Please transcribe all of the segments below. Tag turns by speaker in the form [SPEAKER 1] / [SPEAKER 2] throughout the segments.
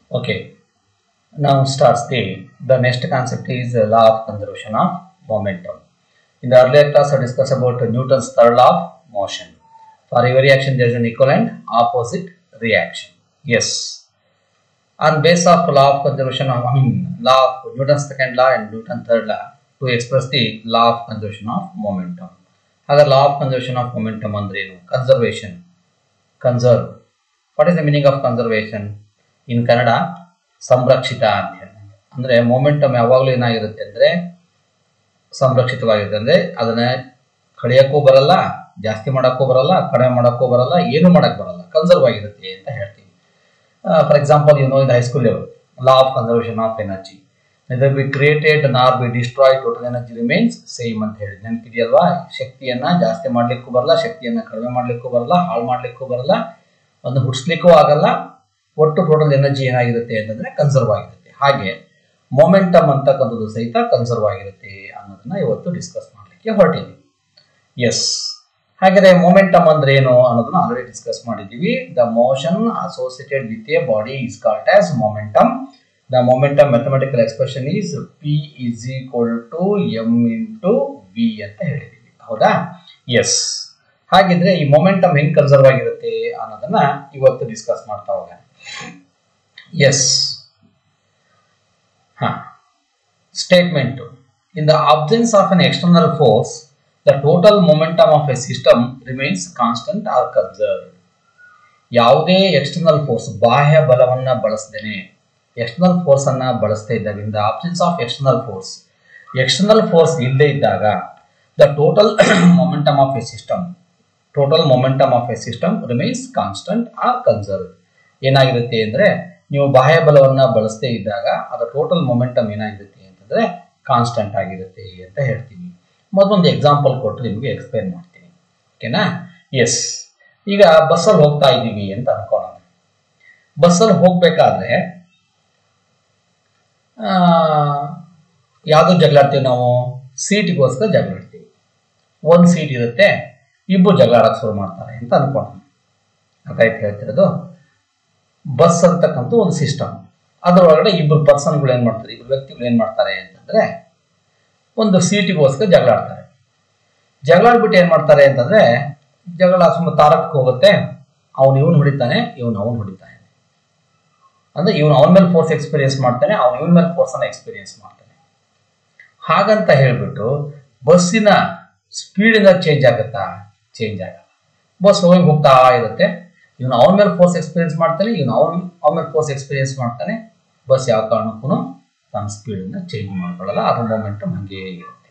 [SPEAKER 1] Okay. Now starts the the next concept is the law of conservation of momentum. In the earlier class, I discussed about Newton's third law of motion. For every action, there is an equivalent opposite reaction. Yes. On base of law of conservation of I mean law of Newton's second law and Newton's third law to express the law of conservation of momentum. ಹಾಗಾದ್ರೆ law of conservation of momentum ಅಂದ್ರೆ ಏನು conservation conserve what is the meaning of conservation in Kannada ಸಂರಕ್ಷಿತ ಅಂತ ಹೇಳಿ ಅಂದ್ರೆ momentum ಯಾವಾಗಲೂ ಏನಾಗಿರುತ್ತೆ ಅಂದ್ರೆ ಸಂರಕ್ಷಿತವಾಗಿರುತ್ತೆ ಅಂದ್ರೆ ಅದನ್ನ ಕಡಿಯೋಕ್ಕೂ ಬರಲ್ಲ ಜಾಸ್ತಿ ಮಾಡೋಕ್ಕೂ ಬರಲ್ಲ ಕಡಿಮೆ ಮಾಡೋಕ್ಕೂ ಬರಲ್ಲ ಏನು ಮಾಡಕ್ ಬರಲ್ಲ ಕನ್ಸರ್ವ್ ಆಗಿರುತ್ತೆ ಅಂತ ಹೇಳ್ತೀವಿ for example you know in high school level law of conservation of energy neither be created nor be destroy total energy remains same ಅಂತ ಹೇಳಿ ನೆನಪಿದೆಯಲ್ವಾ ಶಕ್ತಿಯನ್ನ ಜಾಸ್ತಿ ಮಾಡ್ಲಿಕ್ಕೂ ಬರಲ್ಲ ಶಕ್ತಿಯನ್ನ ಕಡಿಮೆ ಮಾಡ್ಲಿಕ್ಕೂ ಬರಲ್ಲ ಹಾಳು ಮಾಡ್ಲಿಕ್ಕೂ ಬರಲ್ಲ ಒಂದು ಹುಡ್ಸ್ಲಿಕ್ಕೂ ಆಗಲ್ಲ ಒಟ್ಟು ಟೋಟಲ್ ಎನರ್ಜಿ ಏನಾಗಿರುತ್ತೆ ಅಂತಂದ್ರೆ ಕನ್ಸರ್ವ್ ಆಗಿರುತ್ತೆ ಹಾಗೆ ಮೊಮೆಂಟಮ್ ಅಂತಕ್ಕಂಥದ್ದು ಸಹಿತ ಕನ್ಸರ್ವ್ ಆಗಿರುತ್ತೆ ಅನ್ನೋದನ್ನ ಇವತ್ತು ಡಿಸ್ಕಸ್ ಮಾಡಲಿಕ್ಕೆ ಹೊರಟಿದ್ವಿ ಎಸ್ ಹಾಗಾದ್ರೆ ಮೊಮೆಂಟಮ್ ಅಂದ್ರೆ ಏನು ಅನ್ನೋದನ್ನ ಆಲ್ರೆಡಿ ಡಿಸ್ಕಸ್ ಮಾಡಿದ್ದೀವಿ the motion associated with a body is called as momentum the momentum mathematical expression is P is equal to M into V ಅಂತ ಹೇಳಿದ್ದೀವಿ ಹೌದಾ ಎಸ್ ಹಾಗಿದ್ರೆ ಈ ಮೊಮೆಂಟಮ್ ಹೆಂಗ್ ಕನ್ಸರ್ವ್ ಆಗಿರುತ್ತೆ ಅನ್ನೋದನ್ನ ಇವತ್ತು ಡಿಸ್ಕಸ್ ಮಾಡ್ತಾ ಹೋಗೋಣ ಎಸ್ ಹಾ statement in the absence of an external force the total momentum of a system remains constant or conserve ಯಾವುದೇ ಎಕ್ಸ್ಟರ್ನಲ್ ಫೋರ್ಸ್ ಬಾಹ್ಯ ಬಲವನ್ನ ಬಳಸದೇನೆ ಎಕ್ಸ್ಟರ್ನಲ್ ಫೋರ್ಸ್ ಅನ್ನ ಬಳಸ್ತಾ ಇದ್ದಾಗ in the absence of external force external force ಇಲ್ಲದೆ ಇದ್ದಾಗ the total momentum of a system total momentum of a system remains constant or conserve ಏನಾಗಿರುತ್ತೆ ಅಂದ್ರೆ ನೀವು ಬಾಹ್ಯ ಬಲವನ್ನ ಬಳಸದೇ ಇದ್ದಾಗ ಅದರ ಟೋಟಲ್ ಮೊಮೆಂಟಮ್ ಏನಾಗಿರುತ್ತೆ ಅಂತಂದ್ರೆ ಕಾನ್ಸ್ಟಂಟ್ ಆಗಿರುತ್ತೆ ಅಂತ ಹೇಳ್ತೀವಿ ಮೊದಲೊಂದು ಎಕ್ಸಾಂಪಲ್ ಕೊಟ್ಟು ನಿಮಗೆ ಎಕ್ಸ್ಪ್ಲೇನ್ ಮಾಡ್ತೀನಿ ಓಕೆನಾ ಎಸ್ ಈಗ ಬಸ್ಸಲ್ಲಿ ಹೋಗ್ತಾ ಇದ್ದೀವಿ ಅಂತ ಅನ್ಕೊಳ್ಳೋಣ ಬಸ್ಸಲ್ಲಿ ಹೋಗ್ಬೇಕಾದ್ರೆ ಯಾವುದು ಜಗಳಾಡ್ತೀವಿ ನಾವು ಸೀಟಿಗೋಸ್ಕರ ಜಗಳಾಡ್ತೀವಿ ಒಂದು ಸೀಟ್ ಇರುತ್ತೆ ಇಬ್ಬರು ಜಗಳಾಡಕ್ಕೆ ಶುರು ಮಾಡ್ತಾರೆ ಅಂತ ಅನ್ಕೊಳ್ಳೋಣ ಅದಾಯ್ತು ಹೇಳ್ತಿರೋದು ಬಸ್ ಅಂತಕ್ಕಂಥ ಒಂದು ಸಿಸ್ಟಮ್ ಅದರೊಳಗಡೆ ಇಬ್ಬರು ಪರ್ಸನ್ಗಳು ಏನು ಮಾಡ್ತಾರೆ ಇಬ್ಬರು ವ್ಯಕ್ತಿಗಳು ಏನು ಮಾಡ್ತಾರೆ ಅಂತಂದ್ರೆ ಒಂದು ಸೀಟಿಗೋಸ್ಕರ ಜಗಳಾಡ್ತಾರೆ ಜಗಳಾಡ್ಬಿಟ್ಟು ಏನು ಮಾಡ್ತಾರೆ ಅಂತಂದ್ರೆ ಜಗಳ ಸುಮ್ಮನೆ ತಾರಕಕ್ಕೆ ಹೋಗುತ್ತೆ ಅವನು ಇವನು ಹೊಡಿತಾನೆ ಇವನು ಅವನು ಹೊಡಿತಾನೆ ಅಂದ್ರೆ ಇವನು ಅವನ ಮೇಲೆ ಫೋರ್ಸ್ ಎಕ್ಸ್ಪೀರಿಯನ್ಸ್ ಮಾಡ್ತಾನೆ ಅವನು ಇವನ ಮೇಲೆ ಫೋರ್ಸ್ ಅನ್ನ ಎಕ್ಸ್ಪೀರಿಯನ್ಸ್ ಮಾಡ್ತಾನೆ ಹಾಗಂತ ಹೇಳ್ಬಿಟ್ಟು ಬಸ್ಸಿನ ಸ್ಪೀಡಿಂದ ಚೇಂಜ್ ಆಗುತ್ತಾ ಚೇಂಜ್ ಆಗಲ್ಲ ಬಸ್ ಹೋಗಿ ಹೋಗ್ತಾ ಇರುತ್ತೆ ಇವನು ಅವನ ಮೇಲೆ ಫೋರ್ಸ್ ಎಕ್ಸ್ಪೀರಿಯನ್ಸ್ ಮಾಡ್ತಾನೆ ಇವನು ಅವನ ಅವನ ಮೇಲೆ ಫೋರ್ಸ್ ಎಕ್ಸ್ಪೀರಿಯನ್ಸ್ ಮಾಡ್ತಾನೆ ಬಸ್ ಯಾವ ಕಾರಣಕ್ಕೂ ತನ್ನ ಸ್ಪೀಡನ್ನ ಚೇಂಜ್ ಮಾಡ್ಕೊಳ್ಳಲ್ಲ ಅದ್ರ ಮೊಮೆಂಟಮ್ ಹಂಗೆ ಇರುತ್ತೆ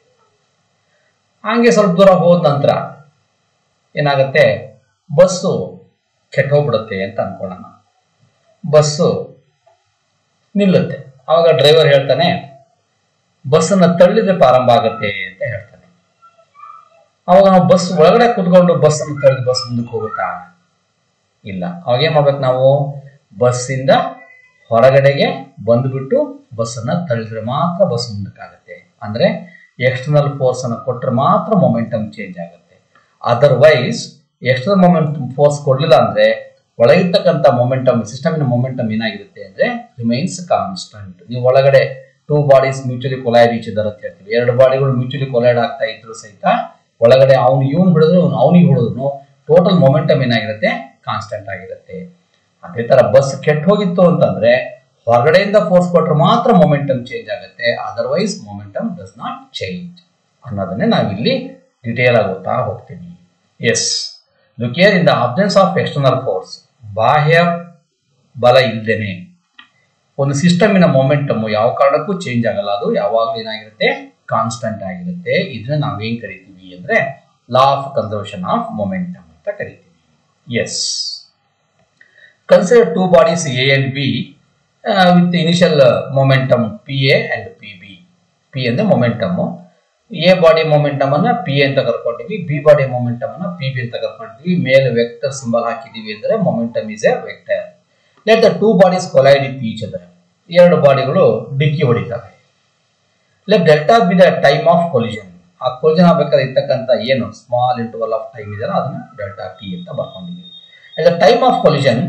[SPEAKER 1] ಹಂಗೆ ಸ್ವಲ್ಪ ದೂರ ಹೋದ ನಂತರ ಏನಾಗುತ್ತೆ ಬಸ್ಸು ಕೆಟ್ಟೋಗ್ಬಿಡುತ್ತೆ ಅಂತ ಅನ್ಕೊಳ್ಳೋಣ ಬಸ್ಸು ನಿಲ್ಲುತ್ತೆ ಆವಾಗ ಡ್ರೈವರ್ ಹೇಳ್ತಾನೆ ಬಸ್ಸನ್ನು ತಳ್ಳಿದ್ರೆ ಪ್ರಾರಂಭ ಆಗುತ್ತೆ ಅಂತ ಹೇಳ್ತಾನೆ ಅವಾಗ ನಾವು ಬಸ್ ಒಳಗಡೆ ಕುತ್ಕೊಂಡು ಬಸ್ಸನ್ನು ತಳ್ಳಿದ್ರೆ ಬಸ್ ಮುಂದಕ್ಕೆ ಹೋಗುತ್ತಾ ಇಲ್ಲ ಅವಾಗ ಏನ್ ಮಾಡ್ಬೇಕು ನಾವು ಬಸ್ಸಿಂದ ಹೊರಗಡೆಗೆ ಬಂದ್ಬಿಟ್ಟು ಬಸ್ಸನ್ನ ತಳ್ಳಿದ್ರೆ ಮಾತ್ರ ಬಸ್ ಮುಂದಕ್ಕಾಗತ್ತೆ ಅಂದ್ರೆ ಎಕ್ಸ್ಟರ್ನಲ್ ಫೋರ್ಸ್ ಅನ್ನು ಕೊಟ್ಟರೆ ಮಾತ್ರ ಮೊಮೆಂಟಮ್ ಚೇಂಜ್ ಆಗುತ್ತೆ ಅದರ್ವೈಸ್ ಎಕ್ಸ್ಟರ್ನಲ್ ಮೊಮೆಂಟ್ ಫೋರ್ಸ್ ಕೊಡ್ಲಿಲ್ಲ ಅಂದ್ರೆ ಒಳಗಿರ್ತಕ್ಕಂಥ ಮೊಮೆಂಟಮ್ ಸಿಸ್ಟಮಿನ ಮೊಮೆಂಟಮ್ ಏನಾಗಿರುತ್ತೆ ಅಂದ್ರೆ ರಿಮೈನ್ಸ್ ಕಾನ್ಸ್ಟಂಟ್ ನೀವು ಒಳಗಡೆ two bodies mutually collide each other ಅಂತ ಹೇಳ್ತೀವಿ ಎರಡು ಬಾಡಿಗಳು ಮ್ಯೂಚುಲಿ ಕೊಲೈಡ್ ಆಗ್ತಾ ಇದ್ರು ಸಹಿತ ಒಳಗಡೆ ಅವ್ನು ಇವನು ಬಿಡಿದ್ರು ಅವನಿಗೆ ಹೊಡೆದ್ರು ಟೋಟಲ್ ಮೊಮೆಂಟಮ್ ಏನಾಗಿರುತ್ತೆ ಕಾನ್ಸ್ಟೆಂಟ್ ಆಗಿರುತ್ತೆ ಅದೇ ತರ ಬಸ್ ಕೆಟ್ಟ ಹೋಗಿತ್ತು ಅಂತಂದ್ರೆ ಹೊರಗಡೆಯಿಂದ ಫೋರ್ಸ್ ಕೊಟ್ರೆ ಮಾತ್ರ ಮೊಮೆಂಟಮ್ ಚೇಂಜ್ ಆಗುತ್ತೆ otherwise momentum does not change ಅನ್ನೋದನ್ನೇ ನಾವಿಲ್ಲಿ ಡಿಟೇಲ್ ಆಗಿ ಓದ್ತಾ ಹೋಗ್ತೀವಿ yes look here in the absence of external force ಬಾಹ್ಯ ಬಲ ಇಲ್ದೇನೆ ಒಂದು ಸಿಸ್ಟಮಿನ ಮೊಮೆಂಟಮ್ ಯಾವ ಕಾರಣಕ್ಕೂ ಚೇಂಜ್ ಆಗಲ್ಲ ಅದು ಯಾವಾಗಲೂ ಏನಾಗಿರುತ್ತೆ ಕಾನ್ಸ್ಟಂಟ್ ಆಗಿರುತ್ತೆ ಇದನ್ನ ನಾವೇನ್ ಕರಿತೀವಿ ಅಂದ್ರೆ law of conservation of momentum ಅಂತ ಕರಿತೀವಿ yes consider two bodies A and B with initial momentum P A and P B P ಅಂದ್ರೆ ಮೊಮೆಂಟಮ್ ಎ ಬಾಡಿ ಮೊಮೆಂಟಮ್ ಅನ್ನ ಪಿ ಎ ಅಂತ ಕರ್ಕೊಂಡಿವಿ ಬಿ ಬಾಡಿ ಮೊಮೆಂಟಮ್ ಅನ್ನ ಪಿ ಬಿ ಅಂತ ಕರ್ಕೊಂಡಿವಿ ಮೇಲೆ ವೆಕ್ಟರ್ ಸಿಂಬಲ್ ಹಾಕಿದೀವಿ ಅಂದ್ರೆ momentum is a vector let the two bodies collide with each other ಎರಡು ಬಾಡಿಗಳು ಡಿಕ್ಕಿ ಹೊಡಿತವೆ let delta be the time of collision ಆ ಕೊಲಿಷನ್ ಆಗ್ಬೇಕಾದ್ರೆ ಇರ್ತಕ್ಕಂಥ ಏನು ಸ್ಮಾಲ್ ಇಂಟರ್ವಲ್ ಆಫ್ ಟೈಮ್ ಇದೆಯಲ್ಲ ಅದನ್ನ ಡೆಲ್ಟಾ ಟಿ ಅಂತ ಬರ್ಕೊಂಡಿದ್ದೀವಿ at the time of collision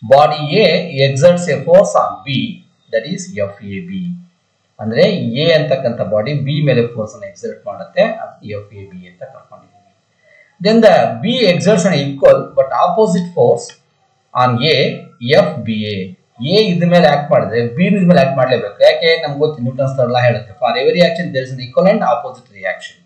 [SPEAKER 1] body A exerts a force on B that is F A B ಅಂದ್ರೆ A ಅಂತಕ್ಕಂಥ ಬಾಡಿ ಬಿ ಮೇಲೆ ಫೋರ್ಸ್ ಅನ್ನು ಎಕ್ಸರ್ಟ್ ಮಾಡುತ್ತೆ ಎಫ್ ಎ ಬಿ ಅಂತ ಕರ್ಕೊಂಡಿದ್ದೀವಿ then the B exerts an equal but opposite force on A F B A A ಇದ್ರ ಮೇಲೆ act ಮಾಡಿದ್ರೆ ಬಿ ಇದ್ರ ಮೇಲೆ ಆಕ್ಟ್ ಮಾಡಲೇಬೇಕು ಯಾಕೆ ನಮ್ಗೆ ಗೊತ್ತು ನ್ಯೂಟನ್ಸ್ ಲಾ ಹೇಳುತ್ತೆ for every action there is an equal and opposite reaction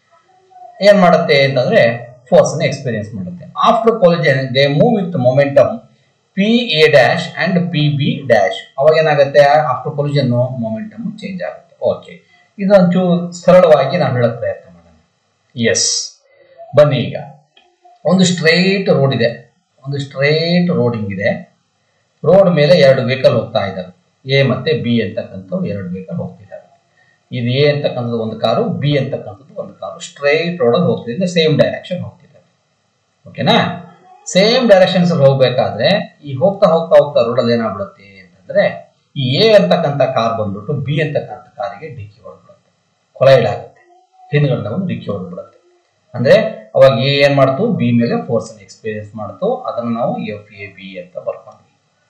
[SPEAKER 1] ಏನ್ ಮಾಡುತ್ತೆ ಅಂತಂದ್ರೆ ಫೋರ್ಸ್ ಅನ್ನು ಎಕ್ಸ್ಪೀರಿಯನ್ಸ್ ಮಾಡುತ್ತೆ after collision they move with momentum P A dash and P B dash ಅವಾಗ ಏನಾಗುತ್ತೆ ಆಫ್ಟರ್ ಕೊಲಿಜನ್ ಮೊಮೆಂಟಮ್ ಚೇಂಜ್ ಆಗುತ್ತೆ okay ಇದೊಂಚೂರು ಸರಳವಾಗಿ ನಾವು ಹೇಳಕ್ ಪ್ರಯತ್ನ ಮಾಡೋಣ ಎಸ್ ಬನ್ನಿ ಈಗ ಒಂದು ಸ್ಟ್ರೈಟ್ ರೋಡ್ ಇದೆ ಒಂದು ಸ್ಟ್ರೈಟ್ ರೋಡಿಂಗ್ ಇದೆ ರೋಡ್ ಮೇಲೆ ಎರಡು ವೆಹಿಕಲ್ ಹೋಗ್ತಾ ಇದ್ದಾರೆ ಎ ಮತ್ತೆ ಬಿ ಅಂತಕ್ಕಂಥವು ಎರಡು ವೆಹಿಕಲ್ ಹೋಗ್ತಿದ್ದಾರೆ ಇದು ಎ ಅಂತಕ್ಕಂಥದ್ದು ಒಂದು ಕಾರು ಬಿ ಅಂತಕ್ಕಂಥದ್ದು ಒಂದು ಕಾರು ಸ್ಟ್ರೈಟ್ ರೋಡಲ್ಲಿ ಹೋಗ್ತಿದೆ ಸೇಮ್ ಡೈರೆಕ್ಷನ್ ಹೋಗ್ತಿದ್ದಾರೆ ಓಕೆನಾ ಸೇಮ್ ಡೈರೆಕ್ಷನ್ಸ್ ಅಲ್ಲಿ ಹೋಗ್ಬೇಕಾದ್ರೆ ಈ ಹೋಗ್ತಾ ಹೋಗ್ತಾ ಹೋಗ್ತಾ ರೋಡಲ್ಲಿ ಏನಾಗ್ಬಿಡುತ್ತೆ ಅಂತಂದ್ರೆ ಈ ಎ ಅಂತಕ್ಕಂಥ ಕಾರ್ ಬಂದ್ಬಿಟ್ಟು ಬಿ ಅಂತಕ್ಕಂಥ ಕಾರಿಗೆ ಡಿಕ್ಕಿ ಹೊಡೆದ್ಬಿಡುತ್ತೆ ಕೊಲೈಡ್ ಆಗುತ್ತೆ ಹಿಂದ್ಗಡೆ ಒಂದು ಡಿಕ್ಕಿ ಹೊಡೆದ್ಬಿಡುತ್ತೆ ಅಂದ್ರೆ ಅವಾಗ ಎ ಏನ್ ಮಾಡ್ತು ಬಿ ಮೇಲೆ ಫೋರ್ಸ್ ಅನ್ನು ಎಕ್ಸ್ಪೀರಿಯನ್ಸ್ ಮಾಡ್ತು ಅದನ್ನು ನಾವು ಎಫ್ ಎ ಬಿ ಅಂತ ಬರ್ಕೊಂಡ್ವಿ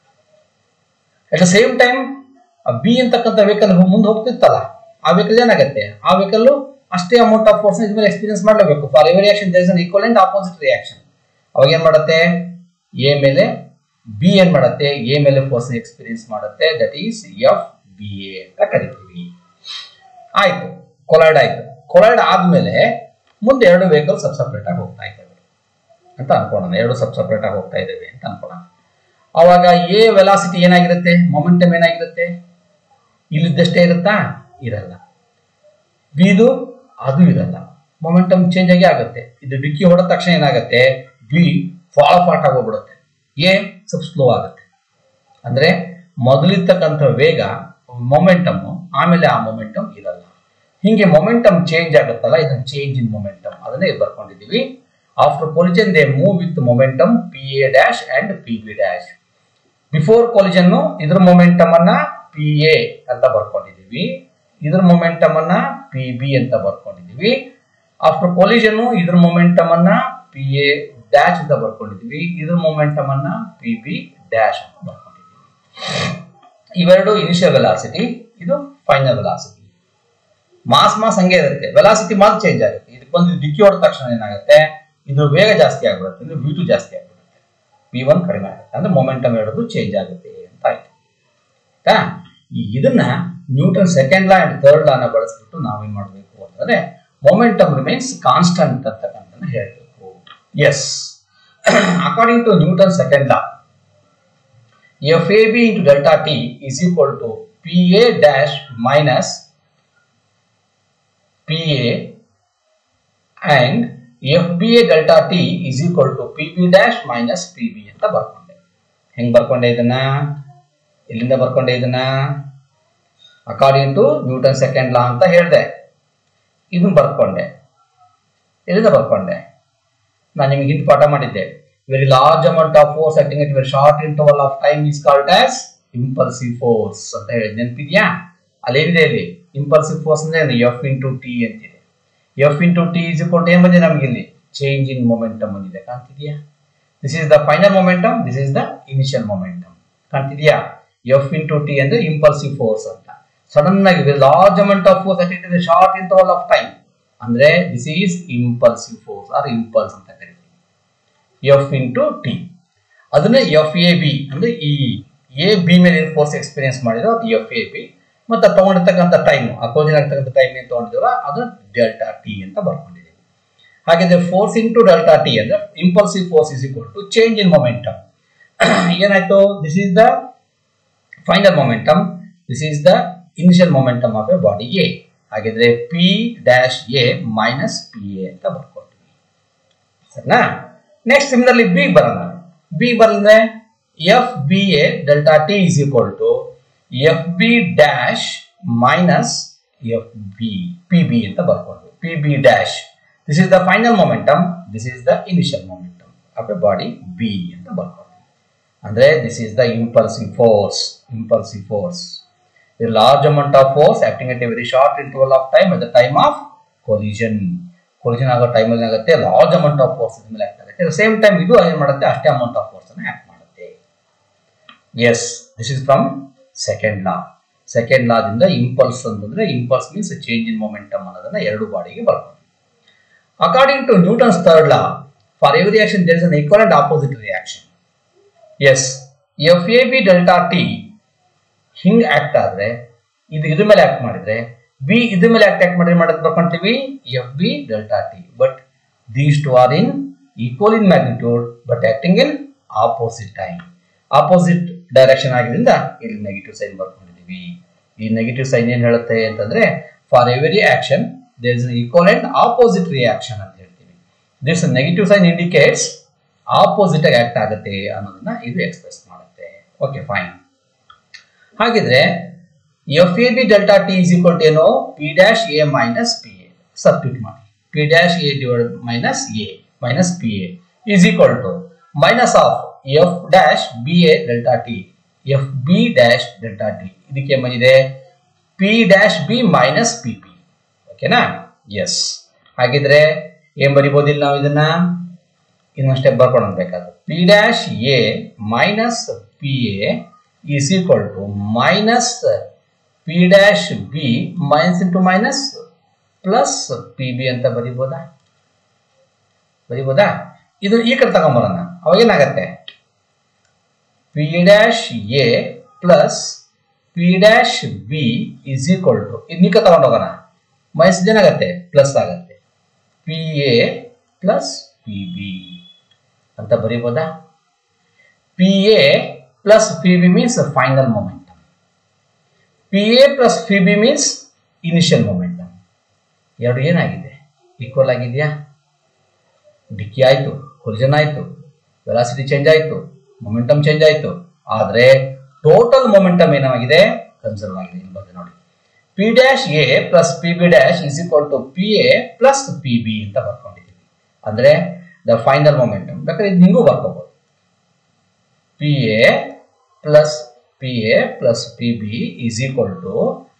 [SPEAKER 1] at the same time B ಅಂತಕ್ಕಂಥ ವೆಹಿಕಲ್ ಮುಂದೆ ಹೋಗ್ತಿತ್ತಲ್ಲ ಆ ವೆಹಿಕಲ್ ಏನಾಗುತ್ತೆ ಆ ವೆಹಿಕಲ್ ಅಷ್ಟೇ ಅಮೌಂಟ್ ಆಫ್ ಫೋರ್ಸ್ ಇದ್ಮೇಲೆ ಎಕ್ಸ್ಪೀರಿಯನ್ಸ್ ಮಾಡಲೇಬೇಕು for every reaction there is an equal and opposite reaction ಅವಾಗ ಏನ್ ಮಾಡುತ್ತೆ ಎ ಮೇಲೆ ಬಿ ಏನ್ ಮಾಡುತ್ತೆ ಎ ಮೇಲೆ ಫೋರ್ಸ್ ಎಕ್ಸ್ಪೀರಿಯನ್ಸ್ ಮಾಡುತ್ತೆ that is F B A ಅಂತ ಕರಿತೀವಿ ಆಯ್ತು ಕೊಲೈಡ್ ಆಯ್ತು ಕೊಲೈಡ್ ಆದ್ಮೇಲೆ ಮುಂದೆ ಎರಡು ವೆಹಿಕಲ್ ಸಬ್ ಸಪ್ರೇಟ್ ಆಗಿ ಹೋಗ್ತಾ ಇದ್ದಾವೆ ಅಂತ ಅನ್ಕೊಳ್ಳೋಣ ಎರಡು ಸಬ್ ಸಪ್ರೇಟ್ ಆಗಿ ಹೋಗ್ತಾ ಇದ್ದಾವೆ ಅಂತ ಅನ್ಕೊಳ್ಳೋಣ ಅವಾಗ ಎ ವೆಲಾಸಿಟಿ ಏನಾಗಿರುತ್ತೆ ಮೊಮೆಂಟಮ್ ಏನಾಗಿರುತ್ತೆ ಇಲ್ಲಿದ್ದಷ್ಟೇ ಇರುತ್ತಾ ಇರಲ್ಲ ಬಿದು ಅದು ಇರಲ್ಲ ಮೊಮೆಂಟಮ್ ಚೇಂಜ್ ಆಗಿ ಆಗುತ್ತೆ ಇದು ಡಿಕ್ಕಿ ಹೊಡೆದ ತಕ್ಷಣ ಏನಾಗುತ್ತೆ ಬಿ ಫಾಲ್ ಪಾರ್ಟ್ ಆಗೋಗ್ಬಿಡುತ್ತೆ ಎ ಸ್ವಲ್ಪ ಸ್ಲೋ ಆಗುತ್ತೆ ಅಂದ್ರೆ ಮೊದಲಿರ್ತಕ್ಕಂಥ ವೇಗ ಮೊಮೆಂಟಮ್ ಆಮೇಲೆ ಆ ಮೊಮೆಂಟಮ್ ಇರಲ್ಲ ಹಿಂಗೆ ಮೊಮೆಂಟಮ್ ಚೇಂಜ್ ಆಗುತ್ತಲ್ಲ ಇದನ್ನ ಚೇಂಜ್ ಇನ್ ಮೊಮೆಂಟಮ್ ಅದನ್ನೇ ಬರ್ಕೊಂಡಿದೀವಿ after collision they move with momentum P A dash and P B dash before collision ಇದ್ರ ಮೊಮೆಂಟಮ್ ಅನ್ನ ಪಿ ಎ ಅಂತ ಬರ್ಕೊಂಡಿದೀವಿ ಇದ್ರ ಮೊಮೆಂಟಮ್ ಅನ್ನ ಪಿ ಬಿ ಅಂತ ಬರ್ಕೊಂಡಿದೀವಿ ಆಫ್ಟರ್ ಕೊಲಿಜನ್ ಇದ್ರ ಮೊಮೆಂಟಮ್ ಅನ್ನ ಪಿ ಎ ಡ್ಯಾಶ್ ಅಂತ ಬರ್ಕೊಂಡಿದೀವಿ ಇದ್ರ ಮೊಮೆಂಟಮ್ ಅನ್ನ ಪಿ ಬಿ ಡ್ಯಾಶ್ ಅಂತ ಬರ್ಕೊಂಡಿದೀವಿ ಇವೆರಡು ಇನಿಷಿಯಲ್ ವೆಲಾಸಿಟಿ ಇದು ಫೈನಲ್ ವೆಲಾಸಿಟಿ ಮಾಸ್ ಮಾಸ್ ಹಂಗೆ ಇರುತ್ತೆ ವೆಲಾಸಿಟಿ ಮಾತ್ರ ಚೇಂಜ್ ಆಗುತ್ತೆ ಇದಕ್ಕೆ ಬಂದು ಡಿಕ್ಕಿ ಹೊಡೆದ ತಕ್ಷಣ ಏನಾಗುತ್ತೆ ಇದು ವೇಗ ಜಾಸ್ತಿ ಆಗ್ಬಿಡುತ್ತೆ ಅಂದ್ರೆ ವಿ ಟು ಜಾಸ್ತಿ ಆಗ್ಬಿಡುತ್ತೆ ವಿ ಒನ್ ಕಡಿಮೆ ಆಗುತ್ತೆ ಅಂದ್ರೆ ಮೊಮೆಂಟಮ್ ಹೇಳೋದು ಚೇಂಜ್ ಆಗುತ್ತೆ ಅಂತ ಆಯ್ತು ಆಯ್ತಾ ಈ ಇದನ್ನ Newton second law and third ಲಾನ ಬಳಸ್ಬಿಟ್ಟು ನಾವೇನ್ ಮಾಡಬೇಕು ಅಂತಂದ್ರೆ ಮೊಮೆಂಟಮ್ ರಿಮೈನ್ಸ್ ಕಾನ್ಸ್ಟಂಟ್ ಅಂತಕ್ಕಂಥ ಹೇಳ್ಬೇಕು as according to Newton second law F A B into delta T is equal to P A dash minus P A and F B A delta T is equal to P B dash minus P B ಅಂತ ಬರ್ಕೊಂಡೆ ಹೆಂಗ್ ಬರ್ಕೊಂಡೆ ಇದನ್ನ ಎಲ್ಲಿಂದ ಬರ್ಕೊಂಡೆ ಇದನ್ನ according to Newton second law ಅಂತ ಹೇಳಿದೆ ಇದನ್ನ ಬರ್ಕೊಂಡೆ ಎಲ್ಲಿಂದ ಬರ್ಕೊಂಡೆ ನಾನು ನಿಮಗೆ ಹಿಂದೆ ಪಾಠ ಮಾಡಿದ್ದೆ very large amount of force acting at very short interval of time is called as impulsive force ಅಂತ ಹೇಳಿ ನೆನಪಿದ್ಯಾ ಅಲ್ಲೇನಿದೆ ಇಲ್ಲಿ ಇಂಪಲ್ಸಿವ್ ಫೋರ್ಸ್ ಅಂದ್ರೆ ಎಫ್ ಇಂಟು ಟಿ ಅಂತಿದೆ F into T is equal ಏನ್ ಬಂದಿದೆ ನಮಗೆ ಇಲ್ಲಿ ಚೇಂಜ್ ಇನ್ ಮೊಮೆಂಟಮ್ ಬಂದಿದೆ ಕಾಣ್ತಿದ್ಯಾ this is the final momentum this is the initial momentum ಕಾಣ್ತಿದ್ಯಾ ಎಫ್ ಇಂಟು ಟಿ ಅಂದ್ರೆ ಇಂಪಲ್ಸಿವ್ ಫೋರ್ಸ್ ಅಂತ ಸಡನ್ ಆಗಿ large amount of force at it short interval of time ಅಂದ್ರೆ this is impulsive force or impulse ಅಂತ ಕರಿತೀವಿ F into T ಅದನ್ನೇ F A B ಅಂದ್ರೆ ಈ ಎ ಬಿ ಮೇಲೆ ಏನು ಫೋರ್ಸ್ ಎಕ್ಸ್ಪೀರಿಯನ್ಸ್ ಮಾಡಿರೋ ಅದು ಎಫ್ ಎ ಬಿ ಮತ್ತೆ ತಗೊಂಡಿರ್ತಕ್ಕಂಥ ಟೈಮ್ ಅಪೋಸಿಟ್ ಆಗ್ತಕ್ಕಂಥ ಟೈಮ್ ಏನು ತಗೊಂಡಿದ್ದೀರೋ ಅದು ಡೆಲ್ಟಾ ಟಿ ಅಂತ ಬರ್ಕೊಂಡಿದ್ದೀವಿ ಹಾಗಿದ್ರೆ ಫೋರ್ಸ್ ಇಂಟು ಡೆಲ್ಟಾ ಟಿ ಅಂದ್ರೆ impulsive force is equal to change in momentum ಏನಾಯ್ತು this is the final momentum this is the initial momentum of a body A ಹಾಗಿದ್ರೆ P dash A minus P A ಅಂತ ಬರ್ಕೊಳ್ತೀವಿ ಸರಿನಾ next similarly B ಬರೋಣ B ಬಂದ್ರೆ F B A delta T is equal to F B dash minus F B P B ಅಂತ ಬರ್ಕೊಂಡ್ವಿ P B dash this is the final momentum this is the initial momentum of a body B ಅಂತ ಬರ್ಕೊಂಡ್ವಿ ಅಂದ್ರೆ this is the impulsive force impulsive force a large amount of force acting at a very short interval of time at the time of collision collision ಆಗೋ ಟೈಮಲ್ಲಿ ಏನಾಗುತ್ತೆ large amount of force ಮೇಲೆ act ಆಗುತ್ತೆ same time ಇದು ಏನ್ ಮಾಡುತ್ತೆ ಅಷ್ಟೇ amount of force ಅನ್ನ ಆಕ್ಟ್ ಮಾಡುತ್ತೆ as this is from second law second ಲಾದಿಂದ ಇಂಪಲ್ಸ್ ಅಂತಂದ್ರೆ impulse means change in momentum ಅನ್ನೋದನ್ನ ಎರಡು ಬಾಡಿಗೆ ಬರ್ಕೊಂಡು according to Newton's third law for every action there is an equal and opposite reaction as F A B delta T ಹಿಂಗ್ act ಆದ್ರೆ ಇದು ಇದ್ರ ಮೇಲೆ ಆಕ್ಟ್ ಮಾಡಿದ್ರೆ ಬಿ ಇದ್ರ ಮೇಲೆ ಆಕ್ಟ್ ಆಕ್ಟ್ ಮಾಡಿದ್ರೆ ಮಾಡೋದು ಬರ್ಕೊಂತೀವಿ F B delta T but these two are in equal in magnitude but acting in opposite time opposite direction ಆಗಿದ್ರಿಂದ ಇಲ್ಲಿ ನೆಗೆಟಿವ್ ಸೈನ್ ಬರ್ಕೊಂಡಿದೀವಿ ಈ ನೆಗೆಟಿವ್ ಸೈನ್ ಏನ್ ಹೇಳುತ್ತೆ ಅಂತಂದ್ರೆ for every action there is equal and opposite reaction ಅಂತ ಹೇಳ್ತೀವಿ this negative sign indicates opposite ಆಗಿ act ಆಗುತ್ತೆ ಅನ್ನೋದನ್ನ ಇದು ಎಕ್ಸ್ಪ್ರೆಸ್ ಮಾಡುತ್ತೆ ಓಕೆ ಫೈನ್ ಹಾಗಿದ್ರೆ F A B delta T is equal to ಏನು P dash A minus P A substitute ಮಾಡಿ P dash A divide minus A minus P A is equal to minus of F dash B A delta T F B dash delta T ಇದಕ್ಕೆ ಏನ್ ಬಂದಿದೆ P dash B minus P P ಓಕೆನಾ yes ಹಾಗಿದ್ರೆ ಏನ್ ಬರಿಬೋದಿಲ್ಲ ನಾವು ಇದನ್ನ ಇನ್ನೊಂದು ಸ್ಟೆಪ್ ಬರ್ಕೊಂಡು ಹೋಗ್ಬೇಕಾದ್ರೆ P dash A minus P A is equal to minus P dash B minus into minus plus P B ಅಂತ ಬರಿಬೋದಾ ಬರಿಬೋದಾ ಇದು ಈ ಕಡೆ ತಗೊಂಬರೋಣ ಅವಾಗ ಏನಾಗತ್ತೆ P dash A plus P dash B is equal to ಇದು ನಿಕ್ಕ ತಗೊಂಡೋಗೋಣ ಮೈನಸ್ ಏನಾಗತ್ತೆ ಪ್ಲಸ್ ಆಗತ್ತೆ P A plus P B ಅಂತ ಬರೀಬೋದಾ P A plus P B means final momentum P A plus P B means initial momentum ಎರಡು ಏನಾಗಿದೆ equal ಆಗಿದೆಯಾ ಡಿಕ್ಕಿ ಆಯಿತು ಕೊಲಿಜನ್ ಆಯಿತು ವೆಲಾಸಿಟಿ ಚೇಂಜ್ ಆಯಿತು ಮೊಮೆಂಟಮ್ ಚೇಂಜ್ ಆಯಿತು ಆದರೆ ಟೋಟಲ್ ಮೊಮೆಂಟಮ್ ಏನಾಗಿದೆ ಕನ್ಸರ್ವ್ ಆಗಿದೆ ಇಲ್ಲಿ ಬಂದು ನೋಡಿ P dash A plus P B dash is equal to P A plus P B ಅಂತ ಬರ್ಕೊಂಡಿದ್ದೀವಿ ಅಂದರೆ ದ ಫೈನಲ್ ಮೊಮೆಂಟಮ್ ಬೇಕಾದ್ರೆ ಇದು ನಿಂಗೂ ಬರ್ಕೋಬಹುದು P A plus P A plus P B is equal to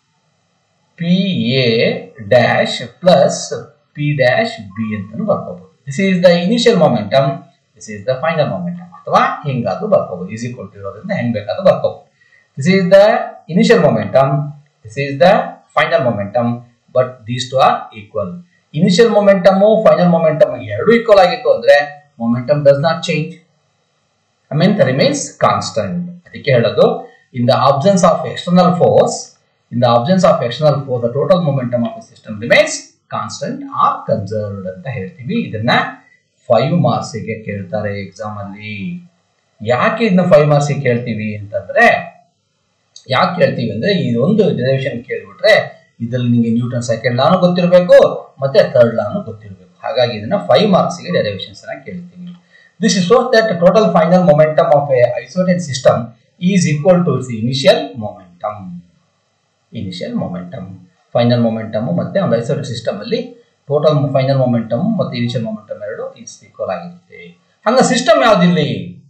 [SPEAKER 1] P A dash plus P dash B ಅಂತಲೂ ಬರ್ಕೋಬಹುದು this is the initial momentum this is the final momentum ಅಥವಾ ಹಿಂಗಾದ್ರೂ ಬರ್ಕೋಬಹುದು is equal to ಇರೋದ್ರಿಂದ ಹೆಂಗ್ ಬೇಕಾದ್ರೂ ಬರ್ಕೋಬಹುದು this is the initial momentum this is the final momentum but these two are equal initial momentum final momentum ಎರಡು equal ಆಗಿತ್ತು ಅಂದ್ರೆ momentum does not change I mean remains constant ಅದಕ್ಕೆ ಹೇಳೋದು in the absence of external force in the absence of external force the total momentum of system remains constant or conserved ಅಂತ ಹೇಳ್ತೀವಿ ಇದನ್ನ five ಮಾರ್ಕ್ಸಿಗೆ ಕೇಳ್ತಾರೆ exam ಅಲ್ಲಿ ಯಾಕೆ ಇದನ್ನ five ಮಾರ್ಕ್ಸಿಗೆ ಕೇಳ್ತೀವಿ ಅಂತಂದ್ರೆ ಯಾಕೆ ಕೇಳ್ತೀವಿ ಅಂದ್ರೆ ಈ ಒಂದು ಡೆರಿವೇಶನ್ ಕೇಳ್ಬಿಟ್ರೆ ಇದ್ರಲ್ಲಿ ನಿಮಗೆ ನ್ಯೂಟನ್ ಸೆಕೆಂಡ್ ಲಾನು ಗೊತ್ತಿರಬೇಕು ಮತ್ತೆ ಥರ್ಡ್ ಲಾನು ಗೊತ್ತಿರಬೇಕು ಹಾಗಾಗಿ ಇದನ್ನ ಫೈವ್ ಮಾರ್ಕ್ಸ್ಗೆ ಡೆರಿವೇಶನ್ಸ್ ಅನ್ನ ಕೇಳ್ತೀವಿ this is shows that total final momentum of a isolated system is equal to the initial momentum initial momentum final momentum ಮತ್ತೆ ಒಂದು ಐಸೋಲೇಟೆಡ್ ಸಿಸ್ಟಮ್ ಅಲ್ಲಿ ಟೋಟಲ್ ಫೈನಲ್ ಮೊಮೆಂಟಮ್ ಮತ್ತೆ ಇನಿಷಿಯಲ್ ಮೊಮೆಂಟಮ್ ಎರಡು ಈಸ್ ಈಕ್ವಲ್ ಆಗಿರುತ್ತೆ ಹಂಗ system ಯಾವ್ದಿಲ್ಲಿ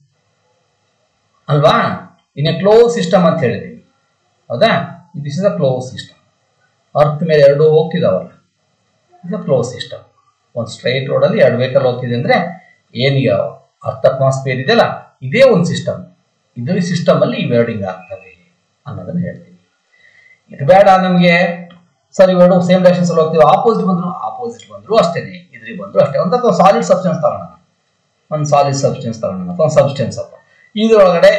[SPEAKER 1] ಅಲ್ವಾ in a close system ಅಂತ ಹೇಳಿದೀವಿ ಹೌದಾ this is a close system earth ಮೇಲೆ ಎರಡು ಹೋಗ್ತಿದಾವಲ್ಲ ಇಸ್ ಅ ಕ್ಲೋಸ್ ಸಿಸ್ಟಮ್ ಒಂದು ಸ್ಟ್ರೈಟ್ ರೋಡಲ್ಲಿ ಎರಡು ವೆಹಿಕಲ್ ಹೋಗ್ತಿದೆ ಅಂದ್ರೆ ಏನೀಗ ಅರ್ತ್ ಅಟ್ಮಾಸ್ಫಿಯರ್ ಇದೆಯಲ್ಲ ಇದೇ ಒಂದು ಸಿಸ್ಟಮ್ ಇದ್ರ ಸಿಸ್ಟಮ್ ಅಲ್ಲಿ ಇವೆರಡು ಹಿಂಗೆ ಆಗ್ತವೆ ಅನ್ನೋದನ್ನ ಹೇಳ್ತೀವಿ ಇದು ಬೇಡ ನಮಗೆ ಸರ್ ಇವೆರಡು ಸೇಮ್ ಡೈರೆಕ್ಷನ್ಸ್ ಅಲ್ಲಿ ಹೋಗ್ತೀವಿ ಆಪೋಸಿಟ್ ಬಂದ್ರು ಆಪೋಸಿಟ್ ಬಂದ್ರು ಅಷ್ಟೇನೆ ಇದ್ರಿಗೆ ಬಂದ್ರು ಅಷ್ಟೇ ಒಂದು ಸಾಲಿಡ್ ಸಬ್ಸ್ಟೆನ್ಸ್ ತಗೋಣ ಒಂದು ಸಾಲಿಡ್ ಸಬ್ಸ್ಟೆನ್ಸ್ ತಗೋಣ ಅಥವಾ ಒಂದು ಸಬ್ಸ್ಟೆನ್ಸ್ ಅಪ್ಪ ಇದ್ರೊಳಗಡೆ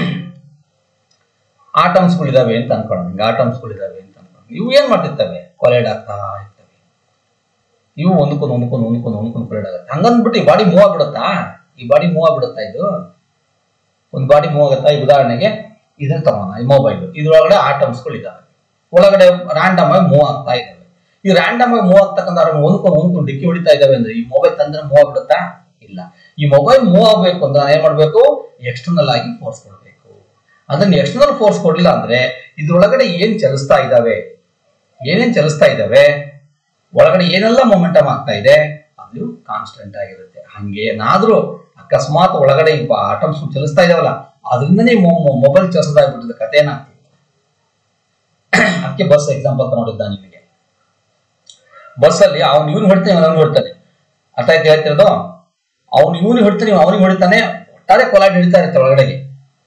[SPEAKER 1] ಆಟಮ್ಸ್ಗಳು ಇದಾವೆ ಅಂತ ಅನ್ಕೊಳ್ಳೋಣ ಹಿಂಗೆ ಆಟಮ್ಸ್ಗಳು ಇದಾವೆ ಅಂತ ಅನ್ಕೊಳ್ಳೋಣ ಇವು ಏನ್ ಮಾಡ್ತಿರ್ತವೆ ಕೊಲೆಡ್ ಆಗ್ತಾ ಇರ್ತವೆ ಇವು ಒಂದಕ್ಕೊಂದು ಒಂದಕ್ಕೊಂದು ಒಂದಕ್ಕೊಂದು ಒಂದಕ್ಕೊಂದು ಕೊಲೆಡ್ ಆಗುತ್ತೆ ಹಂಗಂದ್ಬಿಟ್ಟು ಈ ಬಾಡಿ ಮೂವ್ ಆಗ್ಬಿಡುತ್ತಾ ಈ ಬಾಡಿ ಮೂವ್ ಆಗ್ಬಿಡುತ್ತಾ ಇದು ಒಂದು ಬಾಡಿ ಮೂವ್ ಆಗುತ್ತಾ ಈ ಉದಾಹರಣೆಗೆ ಇದನ್ನ ತಗೋಣ ಈ ಮೊಬೈಲ್ ಇದ್ರೊಳಗಡೆ ಆಟಮ್ಸ್ಗಳು ಇದಾವೆ ಒಳಗಡೆ ರ್ಯಾಂಡಮ್ ಆಗಿ ಮೂವ್ ಆಗ್ತಾ ಇದಾವೆ ಈ ರ್ಯಾಂಡಮ್ ಆಗಿ ಮೂವ್ ಆಗ್ತಕ್ಕಂಥ ಒಂದ್ಕೊಂಡು ಒಂದ್ಕೊಂಡು ಡಿಕ್ಕಿ ಹೊಡಿತಾ ಇದಾವೆ ಅಂದ್ರೆ ಈ ಮೊಬೈಲ್ ತಂದ್ರೆ ಮೂವ್ ಆಗ್ಬಿಡುತ್ತಾ ಇಲ್ಲ ಈ ಮೊಬೈಲ್ ಮೂವ್ ಆಗ್ಬೇಕು ಅಂದ್ರೆ ಏನ್ ಮಾಡ್ಬೇಕು ಎಕ್ಸ್ಟರ್ನಲ್ ಆಗಿ ಫೋರ್ಸ್ ಕೊಡ್ಬೇಕು ಅದನ್ನ ಎಕ್ಸ್ಟರ್ನಲ್ ಫೋರ್ಸ್ ಕೊಡ್ಲಿಲ್ಲ ಅಂದ್ರೆ ಇದ್ರೊಳಗಡೆ ಏನ್ ಚಲಿಸ್ತಾ ಇದಾವೆ ಏನೇನ್ ಚಲಿಸ್ತಾ ಇದಾವೆ ಒಳಗಡೆ ಏನೆಲ್ಲ ಮೊಮೆಂಟಮ್ ಆಗ್ತಾ ಇದೆ ಅದು ಕಾನ್ಸ್ಟೆಂಟ್ ಆಗಿರುತ್ತೆ ಹಂಗೆ ಏನಾದ್ರೂ ಅಕಸ್ಮಾತ್ ಒಳಗಡೆ ಈ ಆಟಮ್ಸ್ ಚಲಿಸ್ತಾ ಇದಾವಲ್ಲ ಅದರಿಂದನೇ ಮೊಬೈಲ್ ಚಲಿಸೋದಾಗ್ಬಿಟ್ಟಿದೆ ಕತೆ ಏನಾಗ್ತಿದೆ ಅದಕ್ಕೆ ಬಸ್ ಎಕ್ಸಾಂಪಲ್ ತಗೊಂಡಿದ್ದ ನಿಮಗೆ ಬಸ್ ಅಲ್ಲಿ ಅವ್ನು ಇವ್ನು ಹೊಡ್ತಾನೆ ಅವನು ಹೊಡ್ತಾನೆ ಅರ್ಥ ಆಯ್ತು ಹೇಳ್ತಿರೋದು ಅವ್ನು ಇವನು ಹೊಡ್ತಾನೆ ಅವನಿಗೆ ಹೊಡಿತಾನೆ ಒಟ್ಟಾರೆ ಕೊಲಾಡ್ ಹಿಡಿತಾ ಇರುತ್ತೆ ಒಳಗಡೆಗೆ